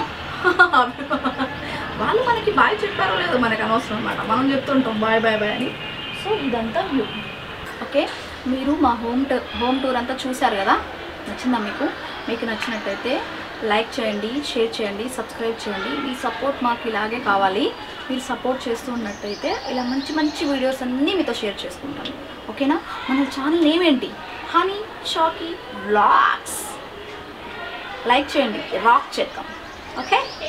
వాళ్ళు మనకి బాయ్ చెప్పారో లేదో మనకు అనవసరం అనమాట మనం చెప్తుంటాం బాయ్ బాయ్ బాయ్ అని సో ఇదంతా వ్యూ ఓకే మీరు మా హోమ్ టూర్ హోమ్ టూర్ అంతా చూశారు కదా నచ్చిందా మీకు మీకు నచ్చినట్టయితే లైక్ చేయండి షేర్ చేయండి సబ్స్క్రైబ్ చేయండి మీ సపోర్ట్ మాకు ఇలాగే కావాలి మీరు సపోర్ట్ చేస్తూ ఉన్నట్టయితే ఇలా మంచి మంచి వీడియోస్ అన్నీ మీతో షేర్ చేసుకుంటాను ఓకేనా మన ఛానల్ ఏమేంటి హనీ షాకీ వ్లాగ్స్ లైక్ చేయండి రాక్ చేద్దాం ఓకే